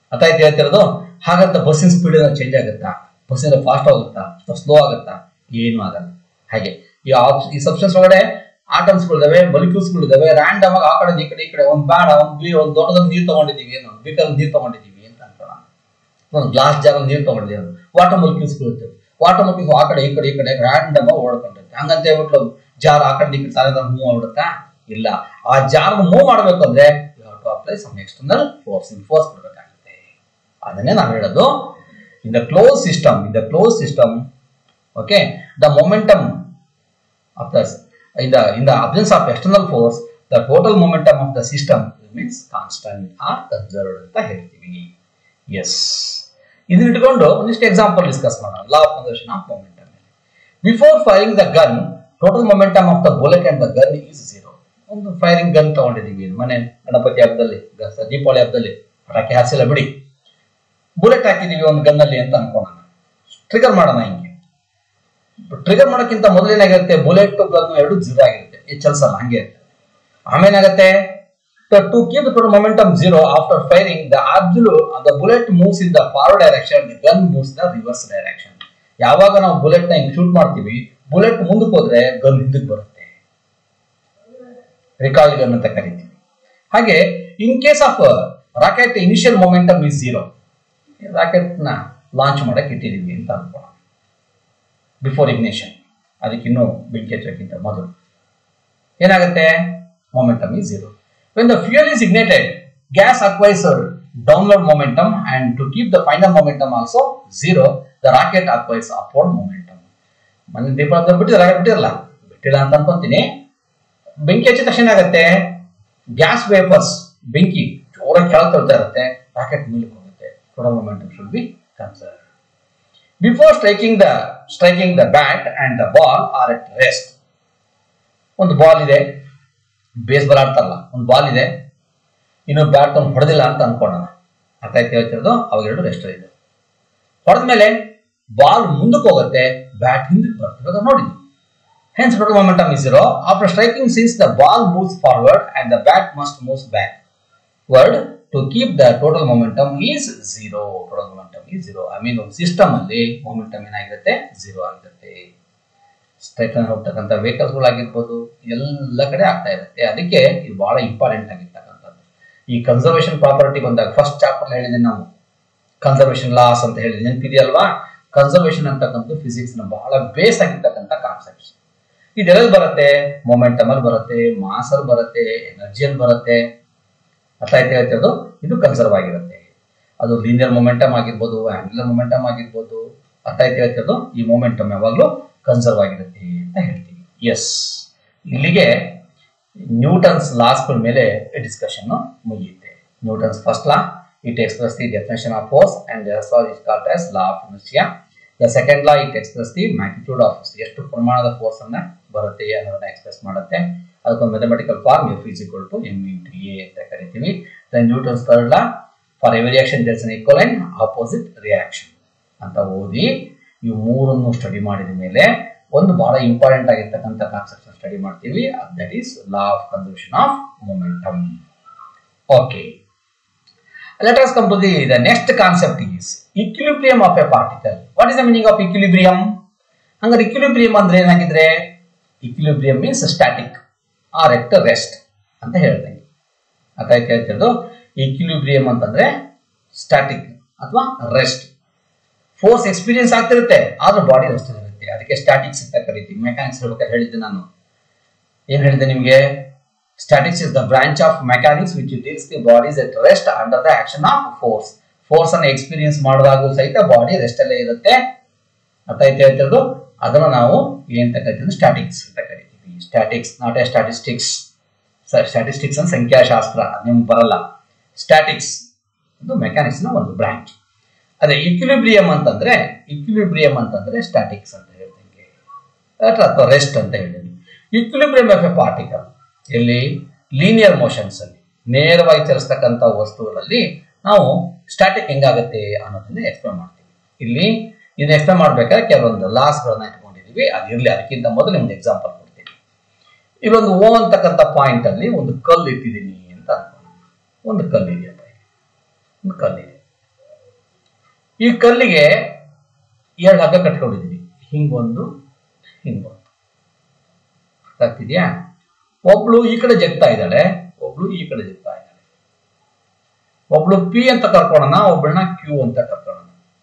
[SPEAKER 1] ಅರ್ಥಾಯ್ತು ಹೇಳ್ತಿರೋದು ಹಾಗಂತ ಬಸ್ಸಿನ ಸ್ಪೀಡ್ ಚೇಂಜ್ ಆಗುತ್ತಾ ಬಸ್ಸಿನ ಫಾಸ್ಟ್ ಆಗುತ್ತಾ ಅಥವಾ ಸ್ಲೋ ಆಗುತ್ತಾ ಏನೂ ಆಗಲ್ಲ ಹಾಗೆ ಈ ಆಪ್- ಈ ಸಬ್ಸ್ಟೆನ್ಸ್ ಒಳಗಡೆ ಆಟಮ್ಸ್ಗಳಿದಾವೆ ಇದಾವೆ ರ್ಯಾಂಡಮ್ ಆಗಿ ಆ ಕಡೆ ಈ ಕಡೆ ಈ ಕಡೆ ಒಂದು ಬೇಡ ಒಂದು ಬಿ ಒಂದು ದೊಡ್ಡದಲ್ಲಿ ನೀರು ತಗೊಂಡಿದ್ದೀವಿ ಏನೋ ಬೀಕಲ್ಲಿ ನೀರು ತಗೊಂಡಿದ್ದೀವಿ ಅಂತ ಅನ್ಕೋಣ ಒಂದು ಗ್ಲಾಸ್ ಜಾರ್ ನೀರು ತಗೊಂಡಿದ್ದೀವಿ ಅಂತ ವಾಟರ್ ಮೊಲಿಕ್ಯೂಲ್ಸ್ಗಳು ಇರ್ತವೆ ವಾಟರ್ ಮೊಲಿಕ್ಯೂಲ್ಸ್ ಆ ಕಡೆ ಈ ಕಡೆ ಈ ಕಡೆ ರ್ಯಾಂಡಮ್ ಆಗಿ ಓಡ್ಕೊಂಡಿರುತ್ತೆ ಹಂಗಂತ ಹೇಳ್ಬಿಟ್ಟು ಜಾರ್ ಆ ಕಡೆ ಈ ಕಡೆ ಸಾಲ ಮೂವ್ ಆಗ್ಬಿಡುತ್ತಾ ಇಲ್ಲ ಆ ಜಾರ್ ಮೂವ್ ಮಾಡ್ಬೇಕಂದ್ರೆ to apply some external force in force ಕೊಡಬೇಕಾಗುತ್ತೆ ಅದನ್ನೇ ನಾವು ಹೇಳೋದು in the close system in the close system okay the momentum of the in the in the absence of external force the total momentum of the system remains constant or conserved ಅಂತ ಹೇಳ್ತೀವಿ S ಇದನ್ನ ಇಟ್ಕೊಂಡು ಒಂದಿಷ್ಟು example discuss ಮಾಡೋಣ law of conservation of momentum before firing the gun total momentum of the bullet and the gun is zero ಒಂದು firing gun ತಗೊಂಡಿದೀವಿ ಮನೆ ಗಣಪತಿ ಹಬ್ಬದಲ್ಲಿ ಗ- ದೀಪಾವಳಿ ಹಬ್ಬದಲ್ಲಿ ಪಟಾಕಿ ಹಾರಿಸಿಲ್ಲ ಬಿಡಿ ಬುಲೆಟ್ ಹಾಕಿದೀವಿ ಒಂದು ಗನ್ನಲ್ಲಿ ಅಂತ ಅನ್ಕೋಣ ಟ್ರಿಗರ್ ಮಾಡೋಣ ಹಿಂಗೆ ಟ್ರಿಗರ್ ಮಾಡೋಕ್ಕಿಂತ ಮೊದಲು ಏನಾಗಿರುತ್ತೆ ಬುಲೆಟ್ ಗನ್ ಎರಡು ಜೀರೋ ಆಗಿರುತ್ತೆ ಈ ಚಲಿಸಲ್ಲ ಹಂಗೆ ಇರುತ್ತೆ ಆಮೇಲೆ ಏನಾಗುತ್ತೆ to keep the total momentum zero after firing the ಆಬ್ಜುಲು the bullet moves in the forward direction the gun moves the reverse direction ಯಾವಾಗ ನಾವು ಬುಲೆಟ್ ನ ಹಿಂಗ್ ಶೂಟ್ ಮಾಡ್ತೀವಿ ಬುಲೆಟ್ ಮುಂದಕ್ಕೆ ಹೋದ್ರೆ ಗನ್ ಹಿಂದಕ್ಕೆ ಬರುತ್ತೆ ರಿಕಾಲ್ ಗನ್ ಅಂತ ಕರಿತೀವಿ ಹಾಗೆ in case of rocket initial momentum is zero rocket ನ ಲಾಂಚ್ ಮಾಡಕ್ ಇಟ್ಟಿದೀವಿ ಅಂತ ಅನ್ಕೋಣ ಬಿಫೋರ್ ಇಗ್ನೇಷನ್ ಅದಕ್ಕಿನ್ನೂ ಬೆಂಕಿ ಹಚ್ಚೋಕ್ಕಿಂತ ಮೊದಲು ಏನಾಗುತ್ತೆ momentum is zero when the fuel is ignited gas acquires downward momentum and to keep the final momentum also zero the rocket acquires upward momentum ಮನೆ ದೀಪಾವಳಿ ಬಿಟ್ಟಿಲ್ಲ ರಾಕೆಟ್ ಬಿಟ್ಟಿರಲ್ಲ ಬಿಟ್ಟಿಲ್ಲ ಅಂತ ಅನ್ಕೊಂತೀನಿ ಬೆಂಕಿ ಹಚ್ಚಿದ ತಕ್ಷಣ ಏನಾಗುತ್ತೆ ಗ್ಯಾಸ್ ವೇಪರ್ಸ್ ಬೆಂಕಿ ಜೋರಾಗಿ ಕೆಳಗೆ ತಳ್ತಾ ಇರುತ್ತೆ ರಾಕೆಟ್ ಮೇಲೆ ಹೋಗುತ್ತೆ total momentum should be conserve before striking the striking the bat and the ball are at rest ಒಂದು ಬಾಲ್ ಇದೆ ಬೇಸ್ ಬಾಲ್ ಆಡ್ತಾರಲ್ಲ ಒಂದು ಬಾಲ್ ಇದೆ ಇನ್ನು ಬ್ಯಾಟ್ ಒಂದು ಹೊಡೆದಿಲ್ಲ ಅಂತ ಅನ್ಕೊಳ್ಳೋಣ ಅರ್ಥ ಆಯ್ತು ಹೇಳ್ತಿರೋದು ಅವಾಗ ಎರಡು ರೆಸ್ಟ್ ಇದೆ ಹೊಡೆದ್ಮೇಲೆ ಬಾಲ್ ಮುಂದಕ್ಕೆ ಹೋಗುತ್ತೆ ಬ್ಯಾಟ್ ಹಿಂದಕ್ಕೆ ಬರುತ್ತೆ ಇವಾಗ ನೋಡಿದ್ವಿ hence total momentum is zero after striking since the ball moves forward and the bat must moves backward to keep the total momentum is zero total momentum is zero I mean ಒಂದು system ಅಲ್ಲಿ momentum ಏನಾಗಿರುತ್ತೆ zero ಆಗಿರುತ್ತೆ straight ಹೋಗ್ತಕ್ಕಂಥ ವೆಹಿಕಲ್ಸ್ಗಳಾಗಿರ್ಬೋದು ಎಲ್ಲ ಕಡೆ ಆಗ್ತಾ ಇರುತ್ತೆ ಅದಕ್ಕೆ ಇದು ಬಹಳ ಇಂಪಾರ್ಟೆಂಟ್ ಆಗಿರ್ತಕ್ಕಂಥದ್ದು ಈ ಕನ್ಸರ್ವೇಷನ್ ಪ್ರಾಪರ್ಟಿ ಬಂದಾಗ ಫಸ್ಟ್ ಚಾಪ್ಟರ್ ಹೇಳಿದ್ದೀನಿ ನಾವು ಕನ್ಸರ್ವೇಷನ್ ಲಾಸ್ ಅಂತ ಹೇಳಿದ್ವಿ ನೆನಪಿದೆಯಲ್ವಾ ಕನ್ಸರ್ವೇಷನ್ ಅಂತಕ್ಕಂಥ ಫಿಸಿಕ್ಸ್ ನ ಬಹಳ ಬೇಸ್ ಆಗಿರ್ತಕ್ಕಂಥ ಕಾನ್ಸೆಪ್ಟ್ಸ್ ಇದೆಲ್ಲ ಬರುತ್ತೆ ಮೊಮೆಂಟಮ್ ಅಲ್ಲಿ ಬರುತ್ತೆ ಮಾಸ್ ಅಲ್ಲಿ ಬರುತ್ತೆ ಎನರ್ಜಿಯಲ್ಲಿ ಬರುತ್ತೆ ಅರ್ಥ ಆಯ್ತು ಹೇಳ್ತಿರೋದು ಇದು ಕನ್ಸರ್ವ್ ಆಗಿರುತ್ತೆ ಅದು ಲೀನಿಯರ್ ಮೊಮೆಂಟಮ್ ಆಗಿರ್ಬೋದು ಆಂಗ್ಯುಲರ್ ಮೊಮೆಂಟಮ್ ಆಗಿರ್ಬೋದು ಅರ್ಥ ಆಯ್ತು ಹೇಳ್ತಿರೋದು ಈ ಮೊಮೆಂಟಮ್ ಯಾವಾಗಲೂ ಕನ್ಸರ್ವ್ ಆಗಿರುತ್ತೆ ಅಂತ ಹೇಳ್ತೀವಿ ಎಸ್ ಇಲ್ಲಿಗೆ ನ್ಯೂಟನ್ಸ್ ಲಾಸ್ಗಳ ಮೇಲೆ ಡಿಸ್ಕಷನ್ ಮುಗಿಯುತ್ತೆ Newton's first law it express the definition of force and is called as law of inertia the second law it express the magnitude of ಎಷ್ಟು ಪ್ರಮಾಣದ ಫೋರ್ಸ್ ಅನ್ನ ಬರುತ್ತೆ ಅನ್ನೋದನ್ನ ಎಕ್ಸ್ಪ್ರೆಸ್ ಮಾಡುತ್ತೆ ಅದಕ್ಕೊಂದು mathematical form F is equal to M into A ಅಂತ ಕರಿತೀವಿ then Newton's third law for every reaction there's an equal and opposite reaction ಅಂತ ಓದಿ ಇವು ಮೂರನ್ನು ಸ್ಟಡಿ ಮಾಡಿದ ಮೇಲೆ ಒಂದು ಬಹಳ ಇಂಪಾರ್ಟೆಂಟ್ ಆಗಿರ್ತಕ್ಕಂಥ ಕಾನ್ಸೆಪ್ಟ್ ಸ್ಟಡಿ ಮಾಡ್ತೀವಿ that is law of conservation of momentum okay let us come to the the next concept is equilibrium of a particle what is the meaning of equilibrium ಹಂಗಾರೆ equilibrium ಅಂದ್ರೆ ಏನಾಗಿದ್ರೆ equilibrium means static or at rest ಅಂತ ಹೇಳ್ದಂಗೆ ಅರ್ಥ ಆಯ್ತು ಹೇಳ್ತಿರೋದು equilibrium ಅಂತಂದ್ರೆ static ಅಥವಾ rest force experience ಆಗ್ತಿರುತ್ತೆ ಆದ್ರೂ ಬಾಡಿ ರೆಸ್ಟ್ ಇರುತ್ತೆ ಅದಕ್ಕೆ ಸ್ಟಾಟಿಕ್ಸ್ ಅಂತ ಕರಿತೀವಿ ಮೆಕ್ಯಾನಿಕ್ಸ್ ಹೇಳ್ಬೇಕಾದ್ರೆ ಹೇಳಿದ್ದೆ ನಾನು ಏನ್ ಹೇಳಿದೆ ನಿಮಗೆ statics is the branch of mechanics which deals the bodies at rest under the action of force force ಅನ್ನು ಎಕ್ಸ್ಪೀರಿಯನ್ಸ್ ಮಾಡಿದಾಗೂ ಸಹಿತ ಬಾಡಿ ರೆಸ್ಟ್ ಅಲ್ಲೇ ಇರುತ್ತೆ ಅರ್ಥ ಆಯ್ತು ಹೇಳ್ತಿರೋದು ಅದನ್ನ ನಾವು ಏನ್ ಕರಿತೀವಿ ಸ್ಟಾಟಿಕ್ಸ್ ಅಂತ ಕರಿತೀವಿ statics not a statistics statistics ಅಂದ್ರೆ ಸಂಖ್ಯಾಶಾಸ್ತ್ರ ಅದು ನಿಮ್ಗೆ ಬರಲ್ಲ ಸ್ಟಾಟಿಕ್ಸ್ ಇದು ಮೆಕ್ಯಾನಿಕ್ಸ್ ನ ಒಂದು ಬ್ರಾಂಚ್ ಅದೇ ಇಕ್ವಿಲಿಬ್ರಿಯಂ ಅಂತಂದ್ರೆ ಇಕ್ವಿಲಿಬ್ರಿಯಂ ಅಂತಂದ್ರೆ ಸ್ಟಾಟಿಕ್ಸ್ ಅಂತ ಹೇಳ್ದಂಗೆ ಅಥವಾ ರೆಸ್ಟ್ ಅಂತ ಹೇಳಿದ್ವಿ ಇಕ್ವಿಲಿಬ್ರಿಯಂ ಆಫ್ ಎ ಪಾರ್ಟಿಕಲ್ ಎಲ್ಲಿ ಲೀನಿಯರ್ ಮೋಷನ್ಸ್ ಅಲ್ಲಿ ನೇರವಾಗಿ ಚಲಿಸ್ತಕ್ಕಂಥ ವಸ್ತುಗಳಲ್ಲಿ ನಾವು ಸ್ಟಾಟಿಕ್ ಹೆಂಗಾಗುತ್ತೆ ಅನ್ನೋದನ್ನ ಎಕ್ಸ್ಪ್ಲೇನ್ ಮಾಡ್ತೀವಿ ಇಲ್ಲಿ ಇದನ್ನ ಎಕ್ಸ್ಪ್ಲೇನ್ ಮಾಡ್ಬೇಕಾದ್ರೆ ಕೆಲವೊಂದು ಲಾಸ್ಗಳನ್ನ ಇಟ್ಕೊಂಡಿದೀವಿ ಅದಿರಲಿ ಅದಕ್ಕಿಂತ ಮೊದಲು ನಿಮ್ಗೆ ಎಕ್ಸಾಂಪಲ್ ಕೊಡ್ತೀನಿ ಇಲ್ಲೊಂದು ಓ ಅಂತಕ್ಕಂಥ ಪಾಯಿಂಟ್ ಅಲ್ಲಿ ಒಂದು ಕಲ್ಲು ಇಟ್ಟಿದ್ದೀನಿ ಅಂತ ಅನ್ಕೊಳ್ಳೋಣ ಒಂದು ಕಲ್ಲು ಇದೆಯಪ್ಪ ಇಲ್ಲಿ. ಒಂದು ಕಲ್ಲು ಇದೆ ಈ ಕಲ್ಲಿಗೆ ಎರಡು ಹಗ್ಗ ಕಟ್ಕೊಂಡಿದ್ದೀವಿ ಹಿಂಗೊಂದು ಹಿಂಗೊಂದು ಆಗ್ತಿದ್ಯಾ ಒಬ್ಳು ಈ ಕಡೆ ಜಗ್ತಾ ಇದ್ದಾಳೆ ಒಬ್ಳು ಈ ಕಡೆ ಜಗ್ತಾ ಇದ್ದಾಳೆ ಒಬ್ಳು ಪಿ ಅಂತ ಕರ್ಕೊಳ್ಳೋಣ ಒಬ್ಳನ್ನ ಕ್ಯೂ ಅಂತ ಕರ್ಕೊಳ್ಳೋಣ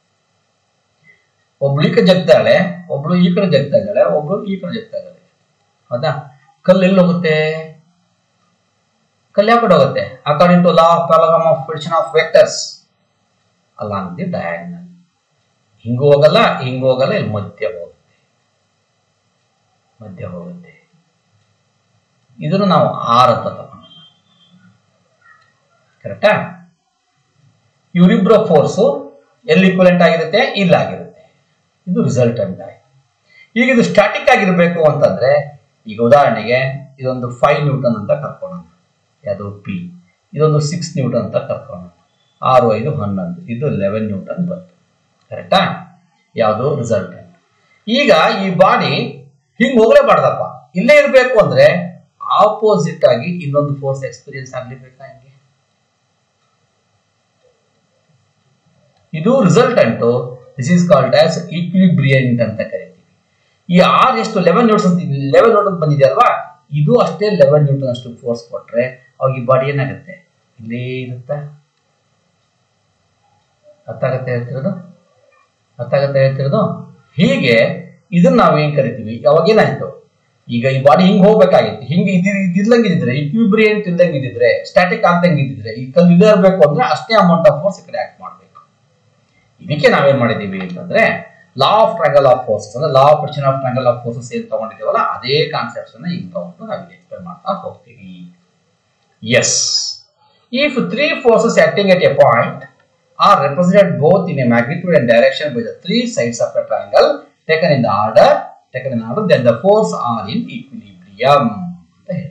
[SPEAKER 1] ಒಬ್ಳು ಈ ಕಡೆ ಜಗ್ತಾಳೆ ಒಬ್ಳು ಈ ಕಡೆ ಜಗ್ತಾ ಇದ್ದಾಳೆ ಒಬ್ಳು ಈ ಕಡೆ ಜಗ್ತಾ ಇದ್ದಾಳೆ ಹೌದಾ ಕಲ್ಲು ಎಲ್ಲಿ ಹೋಗುತ್ತೆ ಕಲ್ಲು ಯಾವ ಕಡೆ ಹೋಗುತ್ತೆ according to law of parallelogram of prediction of vectors along the diagonal ಹಿಂಗೂ ಹೋಗಲ್ಲ ಹಿಂಗೂ ಹೋಗಲ್ಲ ಇಲ್ಲಿ ಮಧ್ಯ ಹೋಗುತ್ತೆ ಮಧ್ಯ ಹೋಗುತ್ತೆ ಇದನ್ನು ನಾವು ಆರ್ ಅಂತ ತಗೊಂಡು ಕರೆಕ್ಟಾ ಇವರಿಬ್ಬರ ಫೋರ್ಸು ಎಲ್ಲಿ ಇಕ್ವಲೆಂಟ್ ಆಗಿರುತ್ತೆ ಇಲ್ಲಾಗಿರುತ್ತೆ ಇದು ರಿಸಲ್ಟೆಂಟ್ ಆಗಿ ಈಗ ಇದು ಸ್ಟ್ಯಾಟಿಕ್ ಆಗಿರಬೇಕು ಅಂತಂದ್ರೆ ಈಗ ಉದಾಹರಣೆಗೆ ಇದೊಂದು ಫೈವ್ ನ್ಯೂಟನ್ ಅಂತ ಕರ್ಕೊಳ್ಳೋಣ ಯಾವುದು ಪಿ ಇದೊಂದು ಸಿಕ್ಸ್ ನ್ಯೂಟನ್ ಅಂತ ಕರ್ಕೊಳ್ಳೋಣ ಆರು ಐದು ಹನ್ನೊಂದು ಇದು ಲೆವೆನ್ ನ್ಯೂಟನ್ ಬಂತು ಕರೆಕ್ಟಾ ಯಾವುದು ರಿಸಲ್ಟೆಂಟ್ ಈಗ ಈ ಬಾಡಿ ಹಿಂಗೆ ಹೋಗ್ಲೇಬಾರ್ದಪ್ಪ ಇಲ್ಲೇ ಇರಬೇಕು ಅಂದ್ರೆ ಆಪೋಸಿಟ್ ಆಗಿ ಇನ್ನೊಂದು ಫೋರ್ಸ್ ಎಕ್ಸ್ಪೀರಿಯನ್ಸ್ ಆಗ್ಲೇಬೇಕಾ ಹಿಂಗೆ ಇದು resultant this is called as equilibrant ಅಂತ ಕರಿತೀವಿ ಈ ಆರ್ ಎಷ್ಟು ಲೆವೆನ್ ನ್ಯೂಟನ್ಸ್ ಅಂತ ಲೆವೆನ್ ನ್ಯೂಟನ್ ಬಂದಿದೆಯಲ್ವಾ ಇದು ಅಷ್ಟೇ ಲೆವೆನ್ ನ್ಯೂಟನ್ ಅಷ್ಟು ಫೋರ್ಸ್ ಕೊಟ್ರೆ ಅವಾಗ ಈ ಬಾಡಿ ಏನಾಗುತ್ತೆ ಇಲ್ಲೇ ಇರುತ್ತಾ ಅರ್ಥ ಆಗತ್ತೆ ಹೇಳ್ತಿರೋದು ಅರ್ಥ ಆಗತ್ತೆ ಹೇಳ್ತಿರೋದು ಹೀಗೆ ಇದನ್ನ ನಾವು ಏನ್ ಕರಿತೀವಿ ಅವಾಗ ಏನಾಯ್ತು ಈಗ ಈ ಬಾಡಿ ಹಿಂಗ್ ಹೋಗ್ಬೇಕಾಗಿತ್ತು ಹಿಂಗೆ ಇದ್ ಇದ್ದಂಗೆ ಇದ್ದಿದ್ರೆ ಇಕ್ವಿಬ್ರಿಯಂಟ್ ಇದ್ದಂಗೆ ಇದ್ದಿದ್ರೆ ಸ್ಟ್ಯಾಟಿಕ್ ಆಗ್ದಂಗೆ ಇದ್ದಿದ್ರೆ ಈ ಕಲ್ಲು ಇದೇ ಇರಬೇಕು ಅಂದ್ರೆ ಅಷ್ಟೇ ಅಮೌಂಟ್ ಆಫ್ ಫೋರ್ಸ್ ಈ ಕಡೆ ಆಕ್ಟ್ ಮಾಡಬೇಕು ಇದಕ್ಕೆ ನಾವೇನ್ ಮಾಡಿದೀವಿ ಅಂತಂದ್ರೆ law of triangle of forces ಅಂದ್ರೆ ಲಾ ಆಫ್ ಪ್ರಚನ್ ಆಫ್ ಟ್ರ್ಯಾಂಗಲ್ ಆಫ್ ಫೋರ್ಸಸ್ ಏನ್ ತಗೊಂಡಿದ್ದೀವಲ್ಲ ಅದೇ ಕಾನ್ಸೆಪ್ಟ್ಸ್ ಅನ್ನ ಈಗ ತಗೊಂಡು ನಾವು ಎಕ್ಸ್ಪ್ಲೇನ್ ಮಾಡ್ತಾ ಹೋಗ್ತೀವಿ yes if three forces acting at a point are represented both in a magnitude and direction by the three sides of a triangle taken in the order taken in order then the force are in equilibrium ಅಂತ ಹೇಳಿ.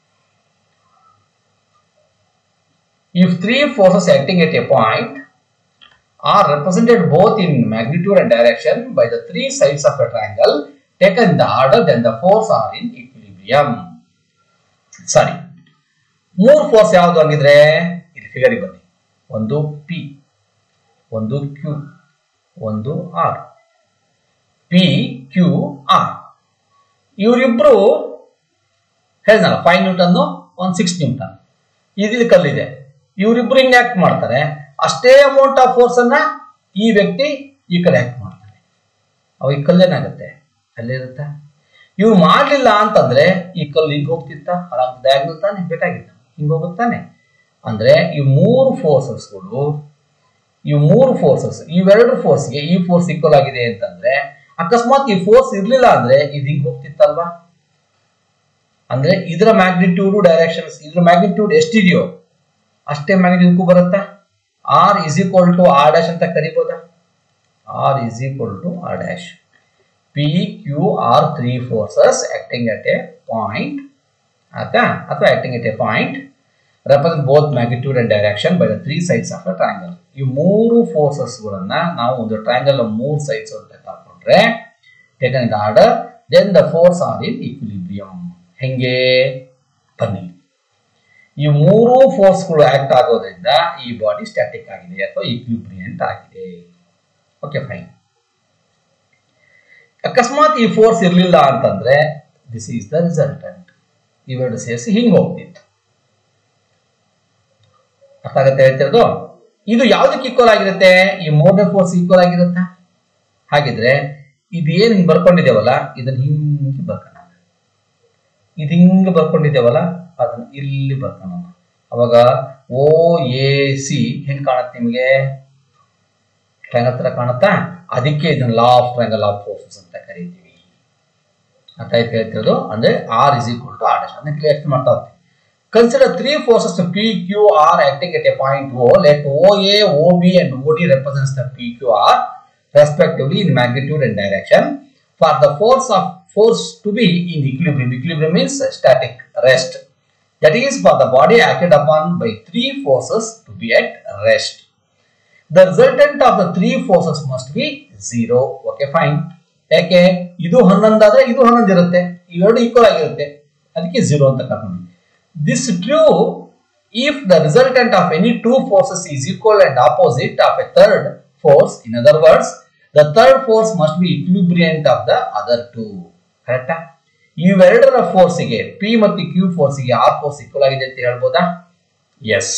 [SPEAKER 1] if three forces acting at a point are represented both in magnitude and direction by the three sides of a triangle taken in the order then the force are in equilibrium ಸಾರಿ ಮೂರು force ಯಾವುದು ಹಂಗಿದ್ರೆ ಇಲ್ಲಿ ಫಿಗರಿಗೆ ಬನ್ನಿ ಒಂದು P ಒಂದು Q ಒಂದು R P Q R ಇವರಿಬ್ರು ಹೇಳಿದ್ನಲ್ಲ ಫೈವ್ ನ್ಯೂಟನ್ನು ಒಂದು ಸಿಕ್ಸ್ ನ್ಯೂಟನ್ ಇದು ಕಲ್ಲಿದೆ ಇವರಿಬ್ರು ಹಿಂಗೆ ಆಕ್ಟ್ ಮಾಡ್ತಾರೆ ಅಷ್ಟೇ ಅಮೌಂಟ್ ಆಫ್ ಫೋರ್ಸ್ ಅನ್ನ ಈ ವ್ಯಕ್ತಿ ಈ ಕಡೆ ಆಕ್ಟ್ ಮಾಡ್ತಾನೆ ಅವಾಗ ಈ ಕಲ್ಲೇನಾಗುತ್ತೆ ಅಲ್ಲೇ ಇರುತ್ತಾ ಇವ್ರು ಮಾಡಲಿಲ್ಲ ಅಂತಂದ್ರೆ ಈ ಕಲ್ಲು ಹಿಂಗೆ ಹೋಗ್ತಿತ್ತ ಡಯಾಗ್ನಲ್ ತಾನೆ ಬೇಕಾಗಿತ್ತು ಹಿಂಗೆ ಹೋಗುತ್ತಾನೆ ಅಂದ್ರೆ ಈ ಮೂರು ಫೋರ್ಸಸ್ಗಳು ಈ ಮೂರು ಫೋರ್ಸಸ್ ಇವೆರಡು ಫೋರ್ಸ್ಗೆ ಈ ಫೋರ್ಸ್ ಈಕ್ವಲ್ ಆಗಿದೆ ಅಂತಂದ್ರೆ ಅಕಸ್ಮಾತ್ ಈ ಫೋರ್ಸ್ ಇರ್ಲಿಲ್ಲ ಅಂದ್ರೆ ಇದು ಹಿಂಗ್ ಹೋಗ್ತಿತ್ತಲ್ವಾ ಅಂದ್ರೆ ಇದರ ಮ್ಯಾಗ್ನಿಟ್ಯೂಡ್ ಡೈರೆಕ್ಷನ್ಸ್ ಇದ್ರ ಮ್ಯಾಗ್ನಿಟ್ಯೂಡ್ ಎಷ್ಟಿದೆಯೋ ಅಷ್ಟೇ ಮ್ಯಾಗ್ನಿಟ್ಯೂಡ್ಗೂ ಬರುತ್ತಾ R is equal to R dash ಅಂತ ಕರಿಬೋದಾ R is equal to R dash P Q R three forces acting at a point ಆಯ್ತಾ ಅಥವಾ acting at a point represent both magnitude and direction by the three sides of a triangle. ಈ ಮೂರು forces ಗಳನ್ನ ನಾವು ಒಂದು triangle ಮೂರು sides ಅಂತ ತಗೊಂಡ್ರೆ taken in order then the force are in equilibrium ಹೆಂಗೆ ಬನ್ನಿ ಈ ಮೂರು ಫೋರ್ಸ್ಗಳು ಆಕ್ಟ್ ಆಗೋದ್ರಿಂದ ಈ ಬಾಡಿ ಸ್ಟ್ಯಾಟಿಕ್ ಆಗಿದೆ ಅಥವಾ ಈಕ್ವಿಬ್ರಿಯಂಟ್ ಆಗಿದೆ ಓಕೆ ಫೈನ್ ಅಕಸ್ಮಾತ್ ಈ ಫೋರ್ಸ್ ಇರಲಿಲ್ಲ ಅಂತಂದ್ರೆ ದಿಸ್ ಈಸ್ ದ ರಿಸಲ್ಟೆಂಟ್ ಇವೆರಡು ಸೇರಿಸಿ ಹಿಂಗೆ ಹೋಗ್ತಿತ್ತು ಅರ್ಥ ಆಗತ್ತೆ ಹೇಳ್ತಿರೋದು ಇದು ಯಾವ್ದಕ್ಕೆ ಈಕ್ವಲ್ ಆಗಿರುತ್ತೆ ಈ ಮೂರನೇ ಫೋರ್ಸ್ ಈಕ್ವಲ್ ಆಗಿರುತ್ತಾ ಹಾಗಿದ್ರೆ ಇದು ಏನ್ ಹಿಂಗ್ ಬರ್ಕೊಂಡಿದ್ದೇವಲ್ಲ ಇದನ್ನ ಹಿಂಗೆ ಬರ್ಕೋಣ ಇದು ಹಿಂಗೆ ಬರ್ಕೊಂಡಿದ್ದೇವಲ್ಲ ಅದನ್ನ ಇಲ್ಲಿ ಬರ್ಕೋಣ ಅವಾಗ ಓ ಎ ಸಿ ಹೆಂಗ್ ಕಾಣುತ್ತೆ ನಿಮಗೆ ಟ್ರಯಾಂಗಲ್ ತರ ಕಾಣುತ್ತಾ ಅದಕ್ಕೆ ಇದನ್ನ law of triangle of forces ಅಂತ ಕರಿತೀವಿ ಅರ್ಥ ಆಯ್ತು ಹೇಳ್ತಿರೋದು ಅಂದ್ರೆ R is equal to R dash ಅದನ್ನ ಕ್ಲಿಯರ್ ಮಾಡ್ತಾ ಹೋಗ್ತೀವಿ Consider three forces P, Q, R acting at a point O. Let OA, OB and OD represents the PQR respectively in magnitude and direction. For the force of force to be in equilibrium, equilibrium means static rest. That is for the body acted upon by three forces to be at rest. The resultant of the three forces must be zero. Okay, fine. ಯಾಕೆ ಇದು ಹನ್ನೊಂದಾದ್ರೆ ಇದು ಹನ್ನೊಂದು ಇರುತ್ತೆ ಇವೆರಡು equal ಆಗಿರುತ್ತೆ ಅದಕ್ಕೆ zero ಅಂತ ಕರ್ಕೊಂಡು This true if the resultant of any two forces is equal and opposite of a third force. In other words, the third force must be equivalent of the other two. ಕರೆಕ್ಟಾ ಇವೆರಡರ ಫೋರ್ಸಿಗೆ P ಮತ್ತು Q ಫೋರ್ಸಿಗೆ R force equal ಆಗಿದೆ ಅಂತ ಹೇಳ್ಬೋದಾ yes